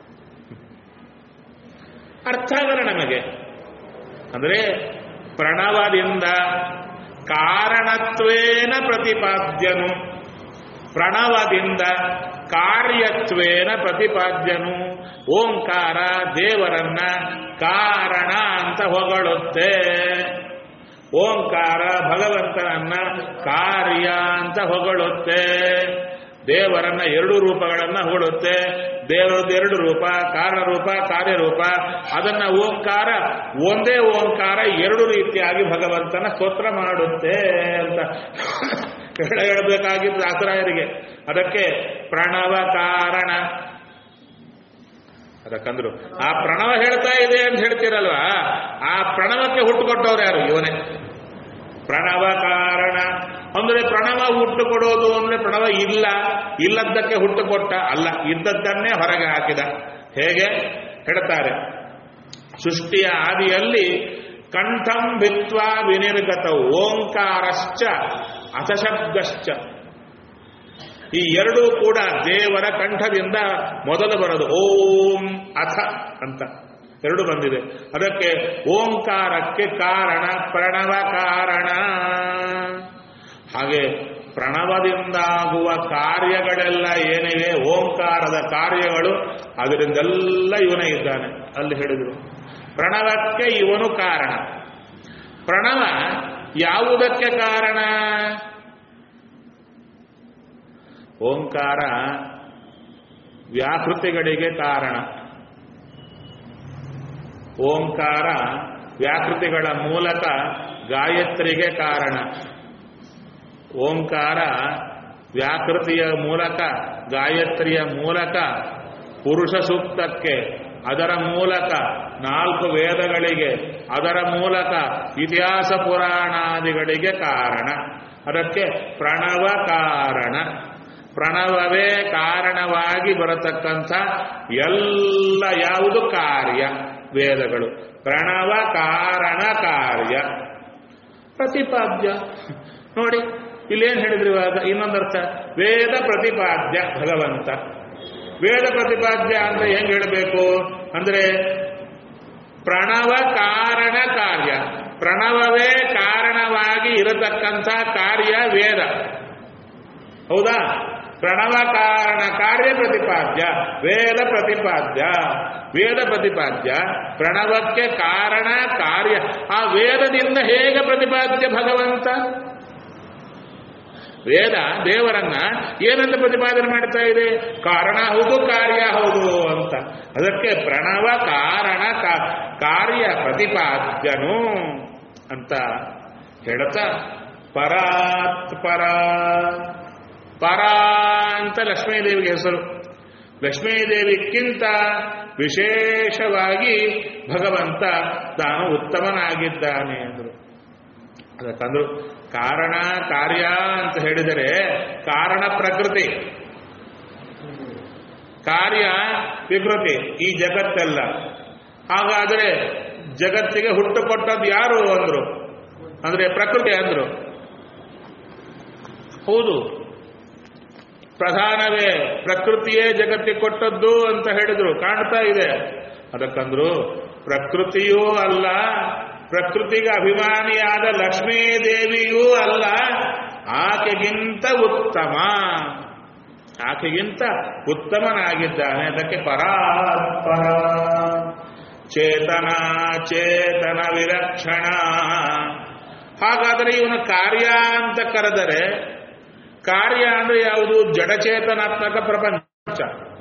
ಅರ್ಥ ಆಗಲ್ಲ ನಮಗೆ ಅಂದ್ರೆ ಪ್ರಣವದಿಂದ ಕಾರಣತ್ವೇನ ಪ್ರತಿಪಾದ್ಯನು ಪ್ರಣವದಿಂದ ಕಾರ್ಯತ್ವೇನ ಪ್ರತಿಪಾದ್ಯನು ಓಂಕಾರ ದೇವರನ್ನ ಕಾರಣ ಅಂತ ಹೊಗಳುತ್ತೆ ಓಂಕಾರ ಭಗವಂತನನ್ನ ಕಾರ್ಯ ಅಂತ ಹೊಗಳುತ್ತೆ ದೇವರನ್ನ ಎರಡು ರೂಪಗಳನ್ನ ಹೊಗಳುತ್ತೆ ದೇವರದ್ದು ಎರಡು ರೂಪ ಕಾರಣ ರೂಪ ಕಾರ್ಯರೂಪ ಅದನ್ನ ಓಂಕಾರ ಒಂದೇ ಓಂಕಾರ ಎರಡು ರೀತಿಯಾಗಿ ಭಗವಂತನ ಸ್ತೋತ್ರ ಮಾಡುತ್ತೆ ಅಂತ ಹೇಳ ಹೇಳಬೇಕಾಗಿದ್ದು ದಾಸರಾಯರಿಗೆ ಅದಕ್ಕೆ ಪ್ರಣವ ಕಾರಣ ಅದಕ್ಕಂದ್ರು ಆ ಪ್ರಣವ ಹೇಳ್ತಾ ಇದೆ ಅಂತ ಹೇಳ್ತೀರಲ್ವಾ ಆ ಪ್ರಣವಕ್ಕೆ ಹುಟ್ಟುಕೊಟ್ಟವ್ರು ಯಾರು ಇವನೇ ಪ್ರಣವ ಕಾರಣ ಅಂದ್ರೆ ಪ್ರಣವ ಹುಟ್ಟು ಕೊಡೋದು ಅಂದ್ರೆ ಪ್ರಣವ ಇಲ್ಲ ಇಲ್ಲದ್ದಕ್ಕೆ ಹುಟ್ಟು ಕೊಟ್ಟ ಅಲ್ಲ ಇದ್ದದ್ದನ್ನೇ ಹೊರಗೆ ಹಾಕಿದ ಹೇಗೆ ಹೇಳ್ತಾರೆ ಸೃಷ್ಟಿಯ ಆದಿಯಲ್ಲಿ ಕಂಠಂ ಭಿತ್ವಾ ವಿನಿರ್ಗತ ಓಂಕಾರಶ್ಚ ಅಸಶಬ್ದಶ್ಚ ಈ ಎರಡೂ ಕೂಡ ದೇವರ ಕಂಠದಿಂದ ಮೊದಲು ಬರೋದು ಓಂ ಅಥ ಅಂತ ಎರಡು ಬಂದಿದೆ ಅದಕ್ಕೆ ಓಂಕಾರಕ್ಕೆ ಕಾರಣ ಪ್ರಣವ ಕಾರಣ ಹಾಗೆ ಪ್ರಣವದಿಂದಾಗುವ ಕಾರ್ಯಗಳೆಲ್ಲ ಏನಿವೆ ಓಂಕಾರದ ಕಾರ್ಯಗಳು ಅದರಿಂದೆಲ್ಲ ಇವನೇ ಇದ್ದಾನೆ ಅಲ್ಲಿ ಹೇಳಿದರು ಪ್ರಣವಕ್ಕೆ ಇವನು ಕಾರಣ ಪ್ರಣವ ಯಾವುದಕ್ಕೆ ಕಾರಣ ಓಂಕಾರ ವ್ಯಾಕೃತಿಗಳಿಗೆ ಕಾರಣ ಓಂಕಾರ ವ್ಯಾಕೃತಿಗಳ ಮೂಲಕ ಗಾಯತ್ರಿಗೆ ಕಾರಣ ಓಂಕಾರ ವ್ಯಾಕೃತಿಯ ಮೂಲಕ ಗಾಯತ್ರಿಯ ಮೂಲಕ ಪುರುಷ ಸೂಕ್ತಕ್ಕೆ ಅದರ ಮೂಲಕ ನಾಲ್ಕು ವೇದಗಳಿಗೆ ಅದರ ಮೂಲಕ ಇತಿಹಾಸ ಪುರಾಣಾದಿಗಳಿಗೆ ಕಾರಣ ಅದಕ್ಕೆ ಪ್ರಣವ ಕಾರಣ ಪ್ರಣವವೇ ಕಾರಣವಾಗಿ ಬರತಕ್ಕಂಥ ಎಲ್ಲ ಯಾವುದು ಕಾರ್ಯ ವೇದಗಳು ಪ್ರಣವ ಕಾರಣ ಕಾರ್ಯ ಪ್ರತಿಪಾದ್ಯ ನೋಡಿ ಇಲ್ಲೇನು ಹೇಳಿದ್ರು ಇವಾಗ ಇನ್ನೊಂದರ್ಥ ವೇದ ಪ್ರತಿಪಾದ್ಯ ಭಗವಂತ ವೇದ ಪ್ರತಿಪಾದ್ಯ ಅಂತ ಹೆಂಗ್ ಹೇಳಬೇಕು ಅಂದ್ರೆ ಪ್ರಣವ ಕಾರಣ ಕಾರ್ಯ ಪ್ರಣವವೇ ಕಾರಣವಾಗಿ ಇರತಕ್ಕಂಥ ಕಾರ್ಯ ವೇದ ಹೌದಾ ಪ್ರಣವ ಕಾರಣ ಕಾರ್ಯ ಪ್ರತಿಪಾದ್ಯ ವೇದ ಪ್ರತಿಪಾದ್ಯ ವೇದ ಪ್ರತಿಪಾದ್ಯ ಪ್ರಣವಕ್ಕೆ ಕಾರಣ ಕಾರ್ಯ ಆ ವೇದದಿಂದ ಹೇಗೆ ಪ್ರತಿಪಾದ್ಯ ಭಗವಂತ ವೇದ ದೇವರನ್ನ ಏನಂತ ಪ್ರತಿಪಾದನೆ ಮಾಡ್ತಾ ಇದೆ ಕಾರಣ ಹೌದು ಕಾರ್ಯ ಹೌದು ಅಂತ ಅದಕ್ಕೆ ಪ್ರಣವ ಕಾರಣ ಕಾ- ಕಾರ್ಯ ಪ್ರತಿಪಾದ್ಯನು ಅಂತ ಹೇಳ್ತಾ ಪರಾತ್ ಪರ ಪರ ಅಂತ ಲಕ್ಷ್ಮೀದೇವಿಗೆ ಹೆಸರು ಲಕ್ಷ್ಮೀದೇವಿಗಿಂತ ವಿಶೇಷವಾಗಿ ಭಗವಂತ ತಾನು ಉತ್ತಮನಾಗಿದ್ದಾನೆ ಅಂದರು ಅದಕ್ಕಂದ್ರು ಕಾರಣ ಕಾರ್ಯ ಅಂತ ಹೇಳಿದರೆ ಕಾರಣ ಪ್ರಕೃತಿ ಕಾರ್ಯ ವಿಕೃತಿ ಈ ಜಗತ್ತೆಲ್ಲ ಹಾಗಾದರೆ ಜಗತ್ತಿಗೆ ಹುಟ್ಟು ಕೊಟ್ಟದ್ದು ಯಾರು ಅಂದ್ರು ಅಂದ್ರೆ ಪ್ರಕೃತಿ ಅಂದ್ರು ಹೌದು ಪ್ರಧಾನವೇ ಪ್ರಕೃತಿಯೇ ಜಗತ್ತಿಗೆ ಕೊಟ್ಟದ್ದು ಅಂತ ಹೇಳಿದ್ರು ಕಾಣ್ತಾ ಇದೆ ಅದಕ್ಕಂದ್ರು ಪ್ರಕೃತಿಯೂ ಅಲ್ಲ ಪ್ರಕೃತಿಗೆ ಅಭಿಮಾನಿಯಾದ ಲಕ್ಷ್ಮೀದೇವಿಯೂ ಅಲ್ಲ ಆಕೆಗಿಂತ ಉತ್ತಮ ಆಕೆಗಿಂತ ಉತ್ತಮನಾಗಿದ್ದಾನೆ ಅದಕ್ಕೆ ಪರಾತ್ಪರ ಚೇತನ ಚೇತನ ವಿಲಕ್ಷಣ ಹಾಗಾದರೆ ಇವನ ಕಾರ್ಯ ಅಂತ ಕರೆದರೆ ಕಾರ್ಯ ಅಂದ್ರೆ ಯಾವುದು ಜಡಚೇತನಾತ್ಮಕ ಪ್ರಪಂಚ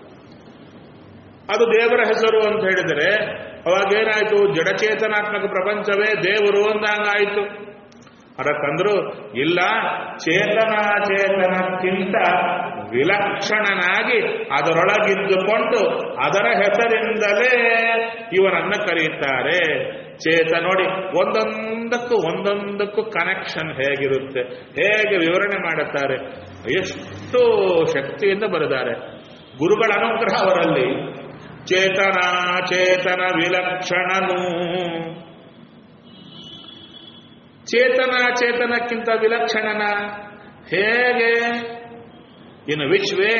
ಅದು ದೇವರ ಹೆಸರು ಅಂತ ಹೇಳಿದರೆ ಅವಾಗೇನಾಯ್ತು ಜಡಚೇತನಾತ್ಮಕ ಪ್ರಪಂಚವೇ ದೇವರು ಅಂದಂಗಾಯಿತು ಅದಕ್ಕಂದ್ರು ಇಲ್ಲ ಚೇತನಾಚೇತನಕ್ಕಿಂತ ವಿಲಕ್ಷಣನಾಗಿ ಅದರೊಳಗಿದ್ದುಕೊಂಡು ಅದರ ಹೆಸರಿಂದಲೇ ಇವನನ್ನು ಕರೆಯುತ್ತಾರೆ ಚೇತ ನೋಡಿ ಒಂದೊಂದಕ್ಕೂ ಒಂದೊಂದಕ್ಕೂ ಕನೆಕ್ಷನ್ ಹೇಗಿರುತ್ತೆ ಹೇಗೆ ವಿವರಣೆ ಮಾಡುತ್ತಾರೆ ಎಷ್ಟು ಶಕ್ತಿಯಿಂದ ಬರೆದಾರೆ ಗುರುಗಳ ಅನುಗ್ರಹ ಅವರಲ್ಲಿ ಚೇತನ ಚೇತನ ವಿಲಕ್ಷಣನು ಚೇತನ ಚೇತನಕ್ಕಿಂತ ವಿಲಕ್ಷಣನ ಹೇಗೆ ಇನ್ನು ವಿಶ್ವೇ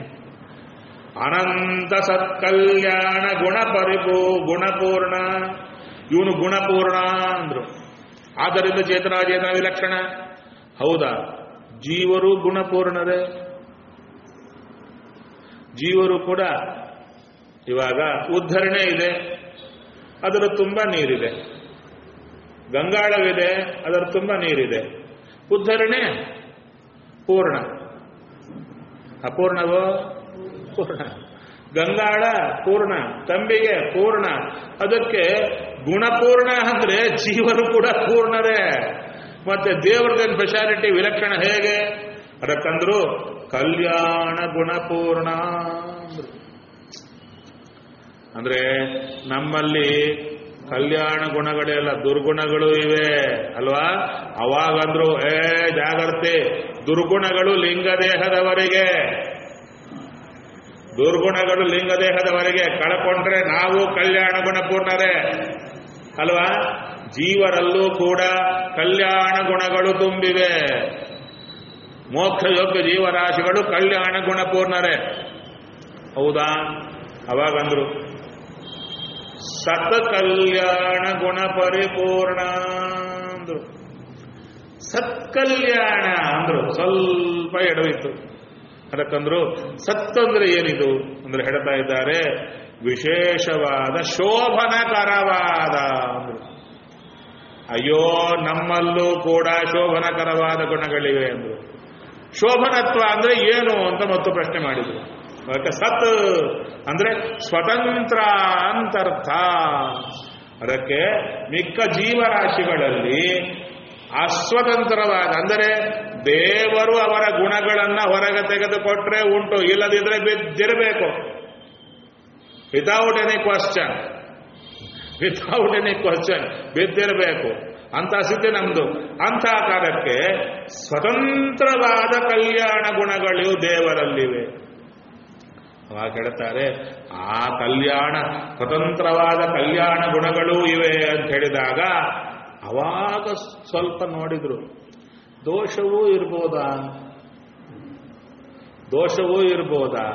ಅನಂತ ಸತ್ಕಲ್ಯಾಣ ಗುಣಪರಿಪೂ ಗುಣಪೂರ್ಣ ಇವನು ಗುಣಪೂರ್ಣ ಅಂದ್ರು ಆದ್ದರಿಂದ ಚೇತನ ಚೇತನ ವಿಲಕ್ಷಣ ಹೌದಾ ಜೀವರು ಗುಣಪೂರ್ಣರೇ ಜೀವರು ಕೂಡ ಇವಾಗ ಉದ್ಧರಣೆ ಇದೆ ಅದರ ತುಂಬ ನೀರಿದೆ ಗಂಗಾಳವಿದೆ ಅದರ ತುಂಬ ನೀರಿದೆ ಉದ್ಧರಣೆ ಪೂರ್ಣ ಅಪೂರ್ಣವೋ ಪೂರ್ಣ ಗಂಗಾಳ ಪೂರ್ಣ ತಂಬಿಗೆ ಪೂರ್ಣ ಅದಕ್ಕೆ ಗುಣಪೂರ್ಣ ಅಂದ್ರೆ ಜೀವನು ಕೂಡ ಪೂರ್ಣರೇ ಮತ್ತೆ ದೇವ್ರದೇನು ಸ್ಪೆಷಾಲಿಟಿ ವಿಲಕ್ಷಣ ಹೇಗೆ ಅದಕ್ಕಂದ್ರು ಕಲ್ಯಾಣ ಗುಣಪೂರ್ಣ ಅಂದ್ರು. ಅಂದ್ರೆ ನಮ್ಮಲ್ಲಿ ಕಲ್ಯಾಣ ಗುಣಗಳೆಲ್ಲ ದುರ್ಗುಣಗಳು ಇವೆ ಅಲ್ವಾ ಅವಾಗಂದ್ರು ಏ ಜಾಗ್ರತೆ ದುರ್ಗುಣಗಳು ಲಿಂಗದೇಹದವರಿಗೆ ದುರ್ಗುಣಗಳು ಲಿಂಗದೇಹದವರೆಗೆ ಕಳ್ಕೊಂಡ್ರೆ ನಾವು ಕಲ್ಯಾಣ ಗುಣಪೂರ್ಣರೇ ಅಲ್ವಾ ಜೀವರಲ್ಲೂ ಕೂಡ ಕಲ್ಯಾಣ ಗುಣಗಳು ತುಂಬಿವೆ ಮೋಕ್ಷ ಯೋಗ್ಯ ಜೀವರಾಶಿಗಳು ಕಲ್ಯಾಣ ಗುಣಪೂರ್ಣರೇ ಹೌದಾ ಅವಾಗಂದ್ರು ಸತ್ ಕಲ್ಯಾಣ ಗುಣ ಪರಿಪೂರ್ಣ ಅಂದ್ರು ಸತ್ಕಲ್ಯಾಣ ಅಂದ್ರು ಸ್ವಲ್ಪ ಎಡವಿತ್ತು ಅದಕ್ಕಂದ್ರು ಸತ್ ಅಂದ್ರೆ ಏನಿದು ಅಂದ್ರೆ ಹೇಳ್ತಾ ಇದ್ದಾರೆ ವಿಶೇಷವಾದ ಶೋಭನಕರವಾದ ಅಂದ್ರು ಅಯ್ಯೋ ನಮ್ಮಲ್ಲೂ ಕೂಡ ಶೋಭನಕರವಾದ ಗುಣಗಳಿವೆ ಅಂದ್ರು ಶೋಭನತ್ವ ಅಂದ್ರೆ ಏನು ಅಂತ ಮತ್ತು ಪ್ರಶ್ನೆ ಮಾಡಿದ್ರು ಅದಕ್ಕೆ ಸತ್ ಅಂದ್ರೆ ಸ್ವತಂತ್ರ ಅಂತರ್ಥ ಅದಕ್ಕೆ ಮಿಕ್ಕ ಜೀವರಾಶಿಗಳಲ್ಲಿ ಅಸ್ವತಂತ್ರವಾದ ಅಂದರೆ ದೇವರು ಅವರ ಗುಣಗಳನ್ನ ಹೊರಗೆ ತೆಗೆದುಕೊಟ್ರೆ ಉಂಟು ಇಲ್ಲದಿದ್ರೆ ಬಿದ್ದಿರಬೇಕು without any question without any question ಬಿದ್ದಿರಬೇಕು ಅಂತ ಸ್ಥಿತಿ ನಮ್ದು ಅಂಥ ಕಾಲಕ್ಕೆ ಸ್ವತಂತ್ರವಾದ ಕಲ್ಯಾಣ ಗುಣಗಳು ದೇವರಲ್ಲಿವೆ ಅವಾಗ ಹೇಳ್ತಾರೆ ಆ ಕಲ್ಯಾಣ ಸ್ವತಂತ್ರವಾದ ಕಲ್ಯಾಣ ಗುಣಗಳೂ ಇವೆ ಅಂತ ಹೇಳಿದಾಗ ಅವಾಗ ಸ್ವಲ್ಪ ನೋಡಿದ್ರು ದೋಷವೂ ಇರ್ಬೋದಾ ದೋಷವೂ ಇರ್ಬೋದಾ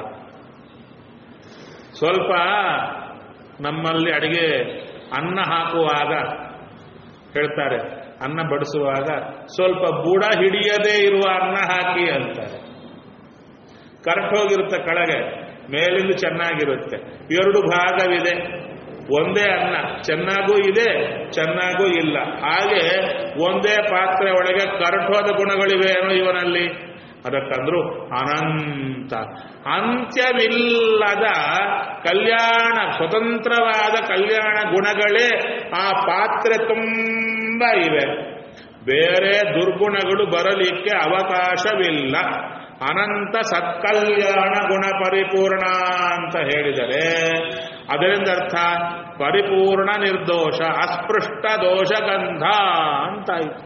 ಸ್ವಲ್ಪ ನಮ್ಮಲ್ಲಿ ಅಡಿಗೆ ಅನ್ನ ಹಾಕುವಾಗ ಹೇಳ್ತಾರೆ ಅನ್ನ ಬಡಿಸುವಾಗ ಸ್ವಲ್ಪ ಬುಡ ಹಿಡಿಯದೇ ಇರುವ ಅನ್ನ ಹಾಕಿ ಅಂತಾರೆ ಕರೆಕ್ಟ್ ಹೋಗಿರುತ್ತೆ ಕೆಳಗೆ ಮೇಲಿಂದ ಚೆನ್ನಾಗಿರುತ್ತೆ ಎರಡು ಭಾಗವಿದೆ ಒಂದೇ ಅನ್ನ ಚೆನ್ನಾಗೂ ಇದೆ ಚೆನ್ನಾಗೂ ಇಲ್ಲ ಹಾಗೆ ಒಂದೇ ಪಾತ್ರೆ ಒಳಗೆ ಕರಟೋದ ಗುಣಗಳಿವೆ ಏನೋ ಇವನಲ್ಲಿ ಅದಕ್ಕಂದ್ರು ಅನಂತ ಅಂತ್ಯವಿಲ್ಲದ ಕಲ್ಯಾಣ ಸ್ವತಂತ್ರವಾದ ಕಲ್ಯಾಣ ಗುಣಗಳೇ ಆ ಪಾತ್ರೆ ತುಂಬ ಇವೆ ಬೇರೆ ದುರ್ಗುಣಗಳು ಬರಲಿಕ್ಕೆ ಅವಕಾಶವಿಲ್ಲ ಅನಂತ ಸತ್ಕಲ್ಯಾಣ ಗುಣ ಪರಿಪೂರ್ಣ ಅಂತ ಹೇಳಿದರೆ ಅದರಿಂದ ಅರ್ಥ ಪರಿಪೂರ್ಣ ನಿರ್ದೋಷ ಅಸ್ಪೃಷ್ಟ ದೋಷ ಗಂಧ ಅಂತಾಯಿತು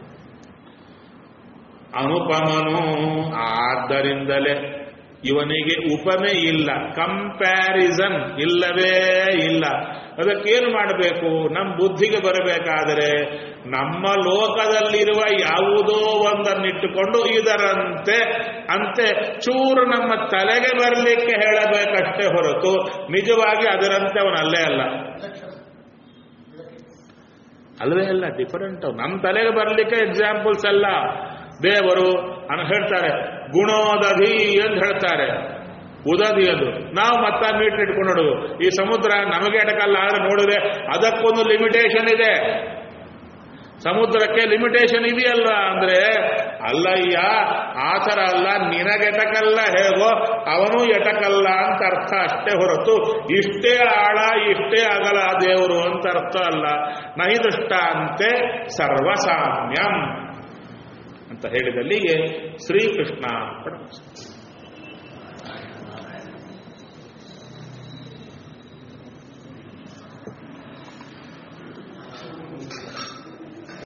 ಅನುಪಮನು ಆದ್ದರಿಂದಲೇ ಇವನಿಗೆ ಉಪಮೆ ಇಲ್ಲ ಕಂಪ್ಯಾರಿಸನ್ ಇಲ್ಲವೇ ಇಲ್ಲ ಅದಕ್ಕೇನು ಮಾಡಬೇಕು ನಮ್ಮ ಬುದ್ಧಿಗೆ ಬರಬೇಕಾದರೆ ನಮ್ಮ ಲೋಕದಲ್ಲಿರುವ ಯಾವುದೋ ಒಂದನ್ನಿಟ್ಟುಕೊಂಡು ಇದರಂತೆ ಅಂತೆ ಚೂರು ನಮ್ಮ ತಲೆಗೆ ಬರಲಿಕ್ಕೆ ಹೇಳಬೇಕಷ್ಟೇ ಹೊರತು ನಿಜವಾಗಿ ಅದರಂತೆ ಅವನಲ್ಲೇ ಅಲ್ಲ ಅಲ್ವೇ ಅಲ್ಲ ಡಿಫರೆಂಟ್ ನಮ್ಮ ತಲೆಗೆ ಬರಲಿಕ್ಕೆ ಎಕ್ಸಾಂಪಲ್ಸ್ ಅಲ್ಲ ದೇವರು ಅನ್ನ ಹೇಳ್ತಾರೆ ಗುಣೋದಧಿ ಅಂತ ಹೇಳ್ತಾರೆ ಉದದಿ ಅದು ನಾವು ಮತ್ತ ಮೀಟರ್ ಇಟ್ಕೊಂಡು ನೋಡುದು ಈ ಸಮುದ್ರ ನಮಗೆ ಎಟಕಲ್ಲ ಆದ್ರೆ ನೋಡಿದ್ರೆ ಅದಕ್ಕೊಂದು ಲಿಮಿಟೇಷನ್ ಇದೆ ಸಮುದ್ರಕ್ಕೆ ಲಿಮಿಟೇಷನ್ ಇದೆಯಲ್ವಾ ಅಂದ್ರೆ ಅಲ್ಲಯ್ಯ ಆ ಥರ ಅಲ್ಲ ನಿನಗೆಟಕಲ್ಲ ಹೇಗೋ ಅವನು ಎಟಕಲ್ಲ ಅಂತ ಅರ್ಥ ಅಷ್ಟೇ ಹೊರತು ಇಷ್ಟೇ ಆಳ ಇಷ್ಟೇ ಅಗಲ ದೇವರು ಅಂತ ಅರ್ಥ ಅಲ್ಲ ನಹಿ ದೃಷ್ಟಾಂತೆ ಸರ್ವಸಾಮ್ಯಂ ಅಂತ ಹೇಳಿದಲ್ಲಿಗೆ ಶ್ರೀಕೃಷ್ಣ